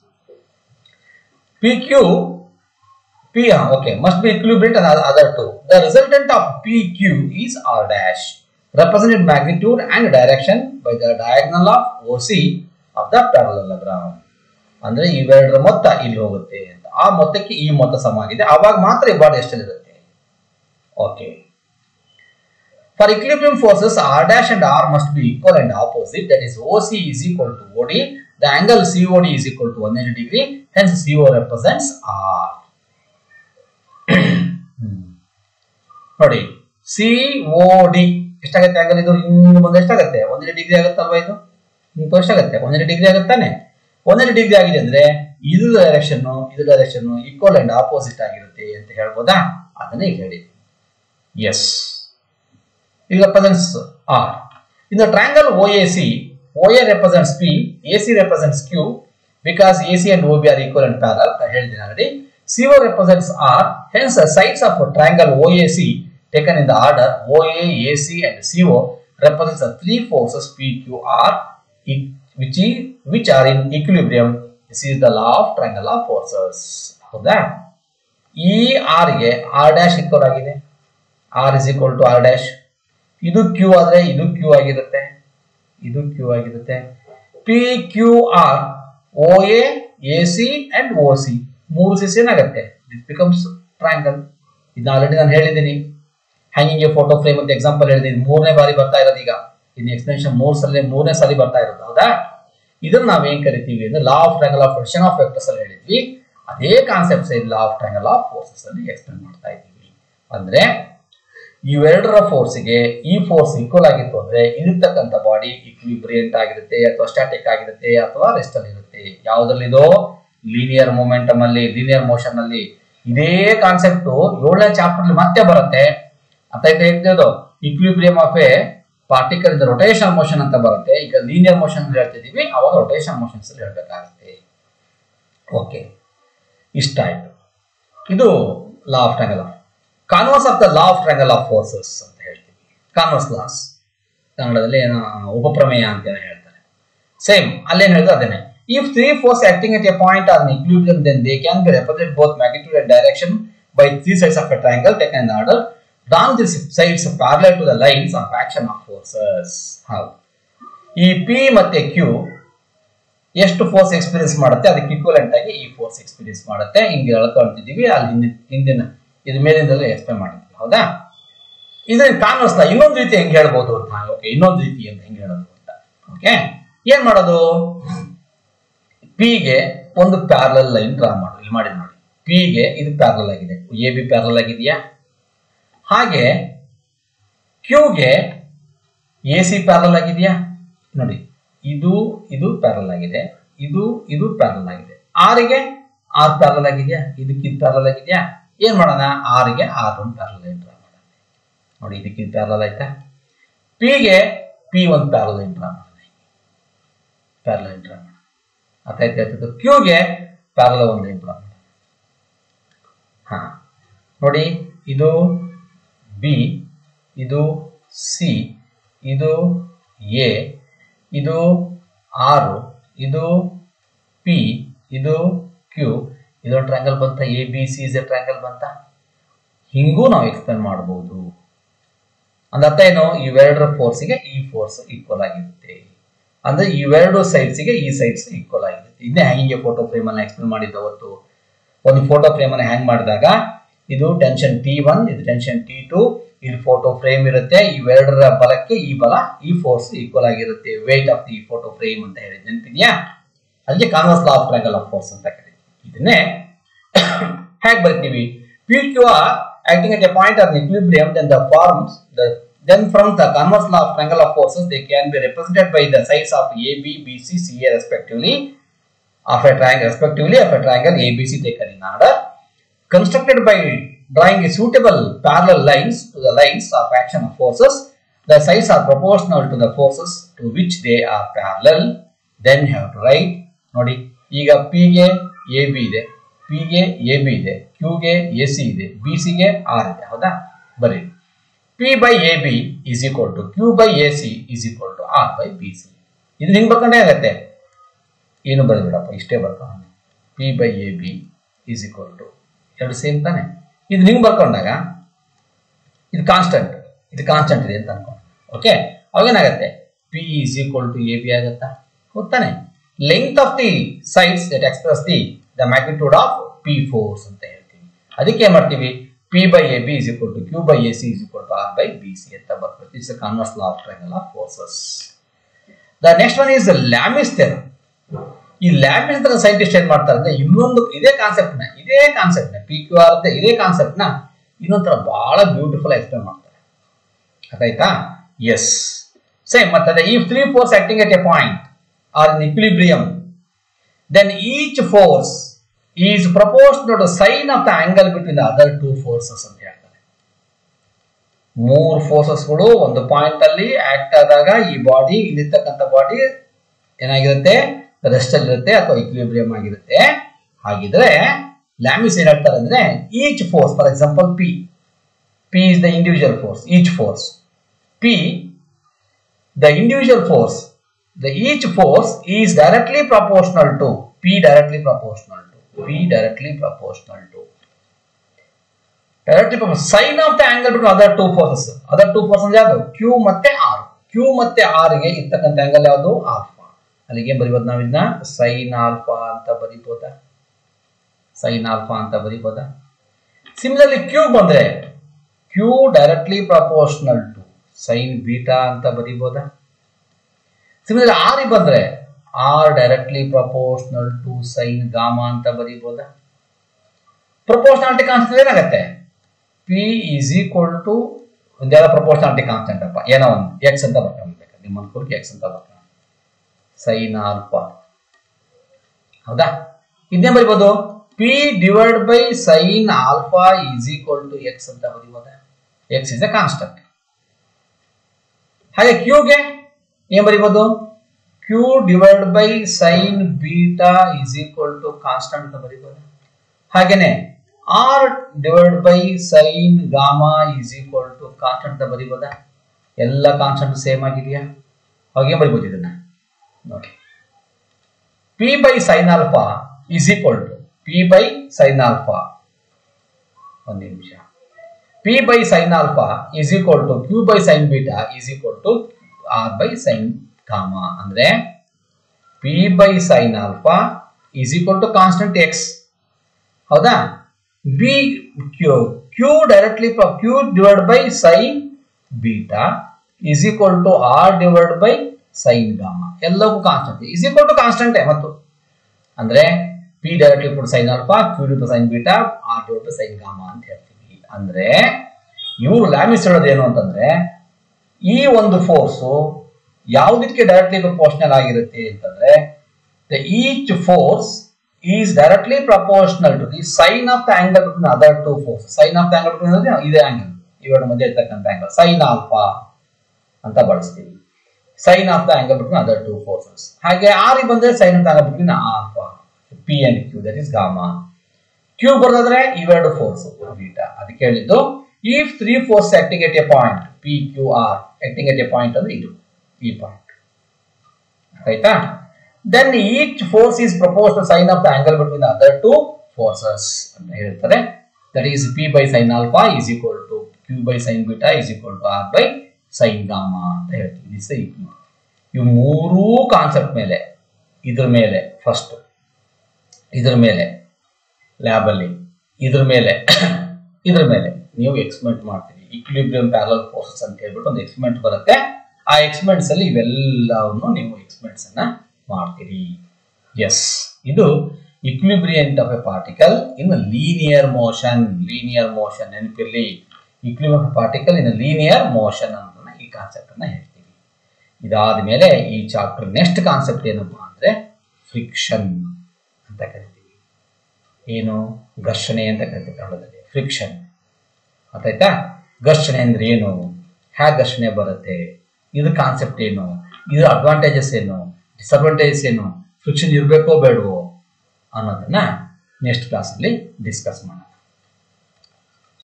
[SPEAKER 1] P Q P okay must be equivalent and other two. The resultant of PQ is R dash, represented magnitude and direction by the diagonal of OC of the parallelogram. ಅಂದ್ರೆ ಇವೆರಡರ ಮೊತ್ತ ಇಲ್ಲಿ ಹೋಗುತ್ತೆ ಅಂತ ಆ ಮೊತ್ತಕ್ಕೆ ಈ ಮೊತ್ತ ಸಮ ಆಗಿದೆ ಆವಾಗ ಮಾತ್ರ ಈ ಬಾಡಿ ಎಷ್ಟಲ್ಲಿರುತ್ತೆ okay for equilibrium forces R dash and R must be equal and opposite that is OC is equal to OD the angle COD is equal to 180 degree hence CO represents R ನೋಡಿ C O D ಎಷ್ಟಾಗತ್ತೆ angle ಇದು ಇನ್ನು ಮುಂದೆ ಎಷ್ಟಾಗತ್ತೆ ಒಂದೆರಡು degree ಆಗುತ್ತಲ್ವಾ ಇದು ನಿಮ್ಗೆ ಎಷ್ಟಾಗತ್ತೆ ಒಂದೆರಡು ಡಿಗ್ರಿ ಆಗುತ್ತಾನೆ ಒಂದೆರಡು ಡಿಗ್ರಿ ಆಗಿದೆ ಅಂದ್ರೆ ಇದು ಡೈರೆಕ್ಷನ್ ಇದು ಡೈರೆಕ್ಷನ್ ಈಕ್ವಲ್ ಅಂಡ್ ಆಪೋಸಿಟ್ ಆಗಿರುತ್ತೆ ಅಂತ ಹೇಳ್ಬೋದಾ ಅದನ್ನ ಈಗ ಹೇಳಿ ಎಸ್ ಈಗ represents R in the triangle O A C O A represents P A C represents Q because A C and O B R equal and parallel ಹೇಳಿದ್ದೀನಿ already CO represents R, hence the sides of a triangle OAC taken in the order OA, AC and CO represents the three forces PQR e- which, is, which are in equilibrium. This is the law of triangle of forces. ಹೌದಾ ಈ R ಗೆ R dash equal ಆಗಿದೆ R is equal to R dash ಇದು Q ಆದ್ರೆ ಇದು Q ಆಗಿರುತ್ತೆ ಇದು Q ಆಗಿರುತ್ತೆ P Q R O A A C and O C ಮೂರು ಸಿಸ್ ಏನಾಗುತ್ತೆ ದಿಸ್ ಬಿಕಮ್ಸ್ ಟ್ರಯಾಂಗಲ್ ಇದನ್ನ ಆಲ್ರೆಡಿ ನಾನು ಹೇಳಿದ್ದೀನಿ ಹ್ಯಾಂಗಿಂಗ್ ಎ ಫೋಟೋ ಫ್ರೇಮ್ ಅಂತ ಎಕ್ಸಾಂಪಲ್ ಹೇಳಿದ್ದೀನಿ ಮೂರನೇ ಬಾರಿ ಬರ್ತಾ ಇರೋದು ಈಗ ಇನ್ನು ಎಕ್ಸ್ಪ್ಲೇಷನ್ ಮೂರ್ ಸಲ ಮೂರನೇ ಸಾರಿ ಬರ್ತಾ ಇರೋದು ಹೌದಾ ಇದನ್ನ ನಾವ್ ಏನ್ ಕರಿತೀವಿ ಅಂದ್ರೆ law of triangle of rotation of vectors ಅಲ್ಲಿ ಹೇಳಿದ್ವಿ ಅದೇ concepts law of triangle of forces ಅಲ್ಲಿ ಎಕ್ಸ್ಪ್ಲೇನ್ ಮಾಡ್ತಾ ಇದ್ದೀವಿ ಅಂದ್ರೆ ಇವೆರಡರ ಫೋರ್ಸ್ಗೆ ಈ ಫೋರ್ಸ್ ಈಕ್ವಲ್ ಆಗಿತ್ತು ಅಂದ್ರೆ ಇರತಕ್ಕಂಥ ಬಾಡಿ ಇಕ್ವಿಬ್ರಿಯಂಟ್ ಆಗಿರುತ್ತೆ ಅಥವಾ ಸ್ಟ್ಯಾಟಿಕ್ ಆಗಿರುತ್ತೆ ಅಥವಾ ರೆಸ್ಟ್ ಅಲ್ಲಿ ಇರುತ್ತೆ ಯಾವ್ದ್ರಲ್ಲಿದೋ ಲೀನಿಯರ್ ಮೊಮೆಂಟಮ್ ಅಲ್ಲಿ ಲೀನಿಯರ್ ಮೋಷನ್ ಅಲ್ಲಿ ಇದೇ ಕಾನ್ಸೆಪ್ಟ್ ಏಳನೇ ಚಾಪ್ಟರ್ ಮತ್ತೆ ಬರುತ್ತೆ ಅರ್ಥಾಯ್ತಾ ಹೇಳ್ತಿರೋದು ಇಕ್ವಿಬ್ರಿಯಮ್ ಆಫ್ ಎ ಪಾರ್ಟಿಕಲ್ ಇಂದ ರೊಟೇಷನ್ ಮೋಷನ್ ಅಂತ ಬರುತ್ತೆ ಈಗ ಲೀನಿಯರ್ ಮೋಷನ್ ಹೇಳ್ತಿದೀವಿ ಅವಾಗ ರೊಟೇಷನ್ ಮೋಷನ್ಸ್ ಅಲ್ಲಿ ಹೇಳ್ಬೇಕಾಗುತ್ತೆ ಓಕೆ ಇಷ್ಟ ಆಯ್ತು ಇದು law of triangle of converse of the law of triangle of forces ಅಂತ ಹೇಳ್ತೀವಿ ಕಾನ್ವರ್ಸ್ ಲಾಸ್ ಕನ್ನಡದಲ್ಲಿ ಏನೋ ಉಪಪ್ರಮೇಯ ಅಂತ ಏನೋ ಹೇಳ್ತಾರೆ ಸೇಮ್ ಅಲ್ಲೇನು ಹೇಳಿದ್ರು ಅದೇನೆ if three force acting at a point are equilibrium then they can be represent both magnitude and direction by three sides of a triangle taken in order done this sides parallel to the lines of action of forces ಹೌದು ಈ P ಮತ್ತೆ Q ಎಷ್ಟು force experience ಮಾಡುತ್ತೆ ಅದಕ್ಕೆ equivalent ಆಗಿ ಈ force experience ಮಾಡುತ್ತೆ ಹಿಂಗೆ ಹೇಳ್ಕೊಳ್ತಿದ್ದೀವಿ ಅಲ್ಲಿ ಹಿಂದಿನ ಹಿಂದಿನ ಇದು ಮೇಲಿಂದಲೇ ಎಕ್ಸ್ಪ್ಲೇನ್ ಮಾಡಿದ್ವಿ ಹೌದಾ ಇದನ್ನ ಕಾನ್ವರ್ಸ್ನ ಇನ್ನೊಂದು ರೀತಿ ಹೆಂಗೆ ಹೇಳ್ಬೋದು ಅಂತ ಓಕೆ ಇನ್ನೊಂದು ರೀತಿ ಅಂತ ಹೆಂಗೆ ಹೇಳೋದು ಅಂತ ಓಕೆ ಏನ್ ಮಾಡೋದು ಪಿಗೆ ಒಂದು ಪ್ಯಾರಲಲ್ ಲೈನ್ ಡ್ರಾ ಮಾಡು ಇಲ್ಲಿ ಮಾಡಿದ್ ನೋಡಿ ಪಿಗೆ ಇದು ಪ್ಯಾರಲಲ್ ಆಗಿದೆ ಎ ಬಿ ಪ್ಯಾರಲಲ್ ಆಗಿದೆಯಾ ಹಾಗೆ ಕ್ಯೂಗೆ ಎ ಸಿ ಪ್ಯಾರಲ್ ಆಗಿದೆಯಾ ನೋಡಿ ಇದು ಇದು ಪ್ಯಾರಲ್ ಆಗಿದೆ ಇದು ಇದು ಪ್ಯಾರಲ್ ಆಗಿದೆ ಆರಿಗೆ ಆರ್ ಪ್ಯಾರಲ್ ಆಗಿದೆಯಾ ಇದಕ್ಕೆ ಇದು ಪ್ಯಾರಲ್ ಆಗಿದೆಯಾ ಏನ್ ಮಾಡೋಣ ಆರ್ಗೆ ಆರ್ ಒಂದು ಪ್ಯಾರಲ್ ಲೈನ್ ಡ್ರಾ ಮಾಡೋಣ ನೋಡಿ ಇದಕ್ಕೆ ಇದು ಪ್ಯಾರಲ್ ಆಯ್ತಾ ಪಿಗೆ ಪಿ ಒಂದು ಪ್ಯಾರಲ್ ಲೈನ್ ಡ್ರಾ ಮಾಡೋಣ ಪ್ಯಾರಲ್ ಲೈನ್ ಡ್ರಾ ಮಾಡೋಣ ಅರ್ಥ ಆಯ್ತು ಹೇಳ್ತಿದ್ದು ಕ್ಯೂಗೆ ಪ್ಯಾರಲ್ ಒಂದು ಲೈನ್ ಡ್ರಾ ಮಾಡೋಣ ಹಾ ನೋಡಿ ಇದು ಬಿ ಇದು ಸಿ ಇದು ಎ ಇದು ಆರು ಇದು ಪಿ ಇದು ಕ್ಯೂ ಇದೊಂದು ಟ್ರ್ಯಾಂಗಲ್ ಬಂತ A B C is a triangle ಬಂತ ಹಿಂಗೂ ನಾವು ಎಕ್ಸ್ಪ್ಲೇನ್ ಮಾಡಬಹುದು ಅಂದರ್ಥ ಏನು ಇವೆರಡರ ಫೋರ್ಸಿಗೆ ಈ ಫೋರ್ಸ್ ಈಕ್ವಲ್ ಆಗಿರುತ್ತೆ ಅಂದ್ರೆ ಇವೆರಡು ಸೈಡ್ಸ್ಗೆ ಈ ಸೈಡ್ಸ್ ಈಕ್ವಲ್ ಆಗಿರುತ್ತೆ ಇದನ್ನೇ ಹ್ಯಾಂಗಿಂಗ್ ಫೋಟೋ ಫ್ರೇಮ್ ಅನ್ನ ಎಕ್ಸ್ಪ್ಲೇನ್ ಮಾಡಿದ್ದು ಅವತ್ತು ಒಂದು ಫೋಟೋ ಫ್ರೇಮ್ ಅನ್ನ ಹ್ಯಾಂಗ್ ಮಾಡಿದಾಗ ಇದು ಟೆನ್ಷನ್ ಟಿ ಒನ್ ಇದು ಟೆನ್ಷನ್ ಟಿ ಟು ಇಲ್ಲಿ ಫೋಟೋ ಫ್ರೇಮ್ ಇರುತ್ತೆ ಇವೆರಡರ ಬಲಕ್ಕೆ ಈ ಬಲ ಈ ಫೋರ್ಸ್ ಈಕ್ವಲ್ ಆಗಿರುತ್ತೆ weight of the photo frame ಅಂತ ಹೇಳಿ ನೆನಪಿದ್ಯಾ ಅದಕ್ಕೆ converse law of triangle of force ಅಂತ ಕರೀತೀವಿ ಇದನ್ನೇ ಹೇಗೆ ಬರ್ತೀವಿ P Q R acting at a point of equilibrium then the forms the then from the converse law of triangle of forces they can be represented by the sides of AB, BC, CA respectively of a triangle respectively of a triangle ABC taken in order constructed by drawing a suitable parallel lines to the lines of action of forces the sides are proportional to the forces to which they are parallel then you have to write ನೋಡಿ ಈಗ P ಗೆ A B ಇದೆ ಪಿಗೆ A B ಇದೆ ಕ್ಯೂಗೆ A C ಇದೆ B ಸಿಗೆ R ಇದೆ ಹೌದಾ ಬರೀ P by A B is equal to Q by A C is equal to R by B C ಇದು ಹಿಂಗೆ ಬರ್ಕೊಂಡೇ ಆಗತ್ತೆ ಏನು ಬರೆದ್ಬಿಡಪ್ಪ ಇಷ್ಟೇ ಬರ್ಕೊಂಡು P by A B is equal to ಎರಡು ಸೇಮ್ ತಾನೆ ಇದು ಹಿಂಗೆ ಬರ್ಕೊಂಡಾಗ ಇದು ಕಾನ್ಸ್ಟೆಂಟ್ ಇದು ಕಾನ್ಸ್ಟೆಂಟ್ ಇದೆ ಅಂತ ಅನ್ಕೊಂಡು ಓಕೆ ಅವಾಗೇನಾಗತ್ತೆ P is equal to A B ಆಗುತ್ತಾ ಗೊತ್ತಾನೆ length of the sides that express the the magnitude of P force ಅಂತ ಹೇಳ್ತೀವಿ ಅದಕ್ಕೆ ಏನ್ ಮಾಡ್ತೀವಿ P by A B is equal to Q by A C is equal to R by B C ಅಂತ ಬರ್ತೀವಿ it's converse law of triangle of forces the next one is Lami's theorem ಈ Lami's ತರ scientist ಏನ್ ಮಾಡ್ತಾರೆ ಅಂದ್ರೆ ಇನ್ನೊಂದು ಇದೇ concept ನ ಇದೇ ಕಾನ್ಸೆಪ್ಟ್ ನ ಪಿ ಕ್ಯೂ ಆರ್ ಇದೇ ಕಾನ್ಸೆಪ್ಟ್ ನ ಇನ್ನೊಂಥರ ಬಹಳ ಬ್ಯೂಟಿಫುಲ್ ಎಕ್ಸ್ಪ್ಲೇನ್ ಮಾಡ್ತಾರೆ ಅದಾಯ್ತಾ ಎಸ್ ಸೇಮ್ ಮತ್ತೆ ಈ three force acting at a point are in equilibrium then each force is proportional to sine of the angle between the other two forces ಅಂತ ಹೇಳ್ತಾರೆ ಮೂರು ಫೋರ್ಸಸ್ಗಳು ಒಂದು ಪಾಯಿಂಟ್ ಅಲ್ಲಿ ಆಕ್ಟ್ ಆದಾಗ ಈ ಬಾಡಿ ಇಲ್ಲಿರ್ತಕ್ಕಂಥ ಬಾಡಿ ಏನಾಗಿರುತ್ತೆ ರೆಸ್ಟ್ ಅಲ್ಲಿ ಇರುತ್ತೆ ಅಥವಾ ಇಕ್ವಿಲಿಬ್ರಿಯಂ ಆಗಿರುತ್ತೆ ಹಾಗಿದ್ರೆ ಲ್ಯಾಮಿಸ್ ಏನ್ ಹೇಳ್ತಾರೆ ಅಂದ್ರೆ each force for example P P is the individual force each force P the individual force the each force is directly proportional to P directly proportional to P directly proportional to directly proportional sin of the angle between other two forces other two forces ಯಾವುದು Q ಮತ್ತೆ R Q ಮತ್ತೆ R ಗೆ ಇರ್ತಕ್ಕಂಥ angle ಯಾವುದು alpha ಅಲ್ಲಿಗೆ ಏನ್ ಬರಿಬೋದು ನಾವು ಇದನ್ನ ಸೈನ್ ಆಲ್ಫಾ ಅಂತ ಬರಿಬೋದಾ ಸೈನ್ ಆಲ್ಫಾ ಅಂತ ಬರಿಬೋದಾ ಸಿಮಿಲರ್ಲಿ ಕ್ಯೂ ಬಂದ್ರೆ Q directly proportional to sine beta ಅಂತ ಬರಿಬೋದಾ ಸಿಮಿಲರ್ ಆರ್ ಬಂದ್ರೆ R directly proportional to sine gamma ಅಂತ ಬರೀಬೋದಾ ಪ್ರಪೋರ್ಷನಾಲಿಟಿ ಕಾನ್ಸ್ಟೆಂಟ್ ಏನಾಗತ್ತೆ ಪಿ ಈಸ್ ಈಕ್ವಲ್ ಟು ಒಂದೆಲ್ಲ ಪ್ರಪೋರ್ಷನಾಲಿಟಿ ಕಾನ್ಸ್ಟೆಂಟ್ ಅಪ್ಪ ಏನೋ ಒಂದು ಎಕ್ಸ್ ಅಂತ ಬರ್ಕೊಂಡ್ಬೇಕು ನಿಮ್ಮ ಅನುಕೂಲಕ್ಕೆ ಎಕ್ಸ್ ಅಂತ ಬರ್ಕೊಂಡು ಸೈನ್ ಆಲ್ಫಾ ಹೌದಾ ಇದನ್ನೇ ಬರಿಬೋದು P divide by sine alpha is equal to X ಅಂತ ಬರಿಬೋದಾ ಎಕ್ಸ್ ಇಸ್ ಎ ಕಾನ್ಸ್ಟೆಂಟ್ ಹಾಗೆ ಕ್ಯೂಗೆ ಏನ್ ಬರಿಬೋದು Q divide by sine beta is equal to constant ಅಂತ ಬರಿಬೋದು ಹಾಗೇನೆ R divide by sine gamma is equal to constant ಅಂತ ಬರಿಬೋದಾ ಎಲ್ಲ ಕಾನ್ಸ್ಟಂಟ್ ಸೇಮ್ ಆಗಿದೆಯಾ ಹಾಗೆ ಬರಿಬೋದು ಇದನ್ನ ನೋಡಿ P by sine alpha is equal to P by sine alpha ಒಂದು ನಿಮಿಷ P by sine alpha is equal to Q by sine beta is equal to R by sine gamma ಅಂದ್ರೆ P by sine alpha is equal to constant X ಹೌದಾ B Q Q directly Q divide by sine beta is equal to R divide by sine gamma ಎಲ್ಲವೂ constant is equal to ಕಾನ್ಸ್ಟೆಂಟೇ ಮತ್ತು ಅಂದ್ರೆ P directly ಕೊಟ್ಟು sine alpha Q divide sine beta R divide by sine gamma ಅಂತ ಹೇಳ್ತೀವಿ ಅಂದ್ರೆ ಇವರು ಲ್ಯಾಮಿಸ್ ಹೇಳೋದು ಏನು ಅಂತಂದ್ರೆ ಈ ಒಂದು ಫೋರ್ಸು ಯಾವುದಕ್ಕೆ ಡೈರೆಕ್ಟ್ಲಿ ಪ್ರಪೋರ್ಷನಲ್ ಆಗಿರುತ್ತೆ ಅಂತಂದ್ರೆ the each force is directly proportional to the sine of the angle between other two force sine of the angle between ಅಂದ್ರೆ ಇದೇ ಆಂಗಲ್ ಇವೆರಡು ಮಧ್ಯೆ ಇರ್ತಕ್ಕಂಥ ಆಂಗಲ್ ಸೈನ್ ಆಲ್ಫಾ ಅಂತ ಬಳಸ್ತೀವಿ sine of the angle between other two forces ಹಾಗೆ R ಬಂದ್ರೆ sine of the angle between alpha P and Q that is gamma Q ಬರೋದಾದ್ರೆ ಇವೆರಡು ಫೋರ್ಸ್ ಬೀಟಾ ಅದಕ್ಕೆ ಹೇಳಿದ್ದು if three force acting at a point P Q R acting at a point ಅಂದ್ರೆ ಇದು ಈ point ಆಯ್ತಾ then each force is propose sine of the angle between the other two forces ಅಂತ ಹೇಳ್ತಾರೆ that is P by sine alpha is equal to Q by sine beta is equal to R by sine gamma ಅಂತ ಹೇಳ್ತೀವಿ this ಇವು ಮೂರೂ concept ಮೇಲೆ ಇದ್ರ ಮೇಲೆ first ಇದ್ರ ಮೇಲೆ ಲ್ಯಾಬಲ್ಲಿ ಇದ್ರ ಮೇಲೆ ಇದ್ರ ಮೇಲೆ ನೀವು ಎಕ್ಸ್ಪೆರಿಮೆಂಟ್ ಮಾಡ್ತೀರಿ ಇಕ್ವಿಲಿಬ್ರಿಯಂ ಪ್ಯಾರಲ್ ಫೋರ್ಸಸ್ ಅಂತ ಹೇಳ್ಬಿಟ್ಟು ಒಂದು ಎಕ್ಸ್ಪೆರಿಮೆಂಟ್ ಬರುತ್ತೆ ಆ ಎಕ್ಸ್ಪೆರಿಮೆಂಟ್ಸ್ ಅಲ್ಲಿ ಇವೆಲ್ಲವನ್ನು ನೀವು ಎಕ್ಸ್ಪೆರಿಮೆಂಟ್ಸ್ ಅನ್ನ ಮಾಡ್ತೀರಿ ಎಸ್ ಇದು equilibrant of a particle in linear motion linear motion ನೆನಪಿರ್ಲಿ equilibrium of particle in linear motion ಅಂತ ಈ ಕಾನ್ಸೆಪ್ಟ್ ಅನ್ನ ಹೇಳ್ತೀವಿ ಇದಾದ ಮೇಲೆ ಈ ಚಾಪ್ಟರ್ ನೆಕ್ಸ್ಟ್ ಕಾನ್ಸೆಪ್ಟ್ ಏನಪ್ಪಾ ಅಂದ್ರೆ ಫ್ರಿಕ್ಷನ್ ಅಂತ ಕರಿತೀವಿ ಏನು ಘರ್ಷಣೆ ಅಂತ ಕರಿತೀವಿ ಕನ್ನಡದಲ್ಲಿ ಫ್ರಿಕ್ಷನ್ ಗೊತ್ತಾಯ್ತಾ ಘರ್ಷಣೆ ಅಂದ್ರೆ ಏನು ಹ್ಯಾಕ್ ಘರ್ಷಣೆ ಬರುತ್ತೆ ಇದು ಕಾನ್ಸೆಪ್ಟ್ ಏನು ಇದ್ರ ಅಡ್ವಾಂಟೇಜಸ್ ಏನು ಡಿಸಡ್ವಾಂಟೇಜಸ್ ಏನು ಫ್ರಿಕ್ಷನ್ ಇರಬೇಕೋ ಬೇಡವೋ ಅನ್ನೋದನ್ನ ನೆಕ್ಸ್ಟ್ ಕ್ಲಾಸಲ್ಲಿ ಡಿಸ್ಕಸ್ ಮಾಡೋಣ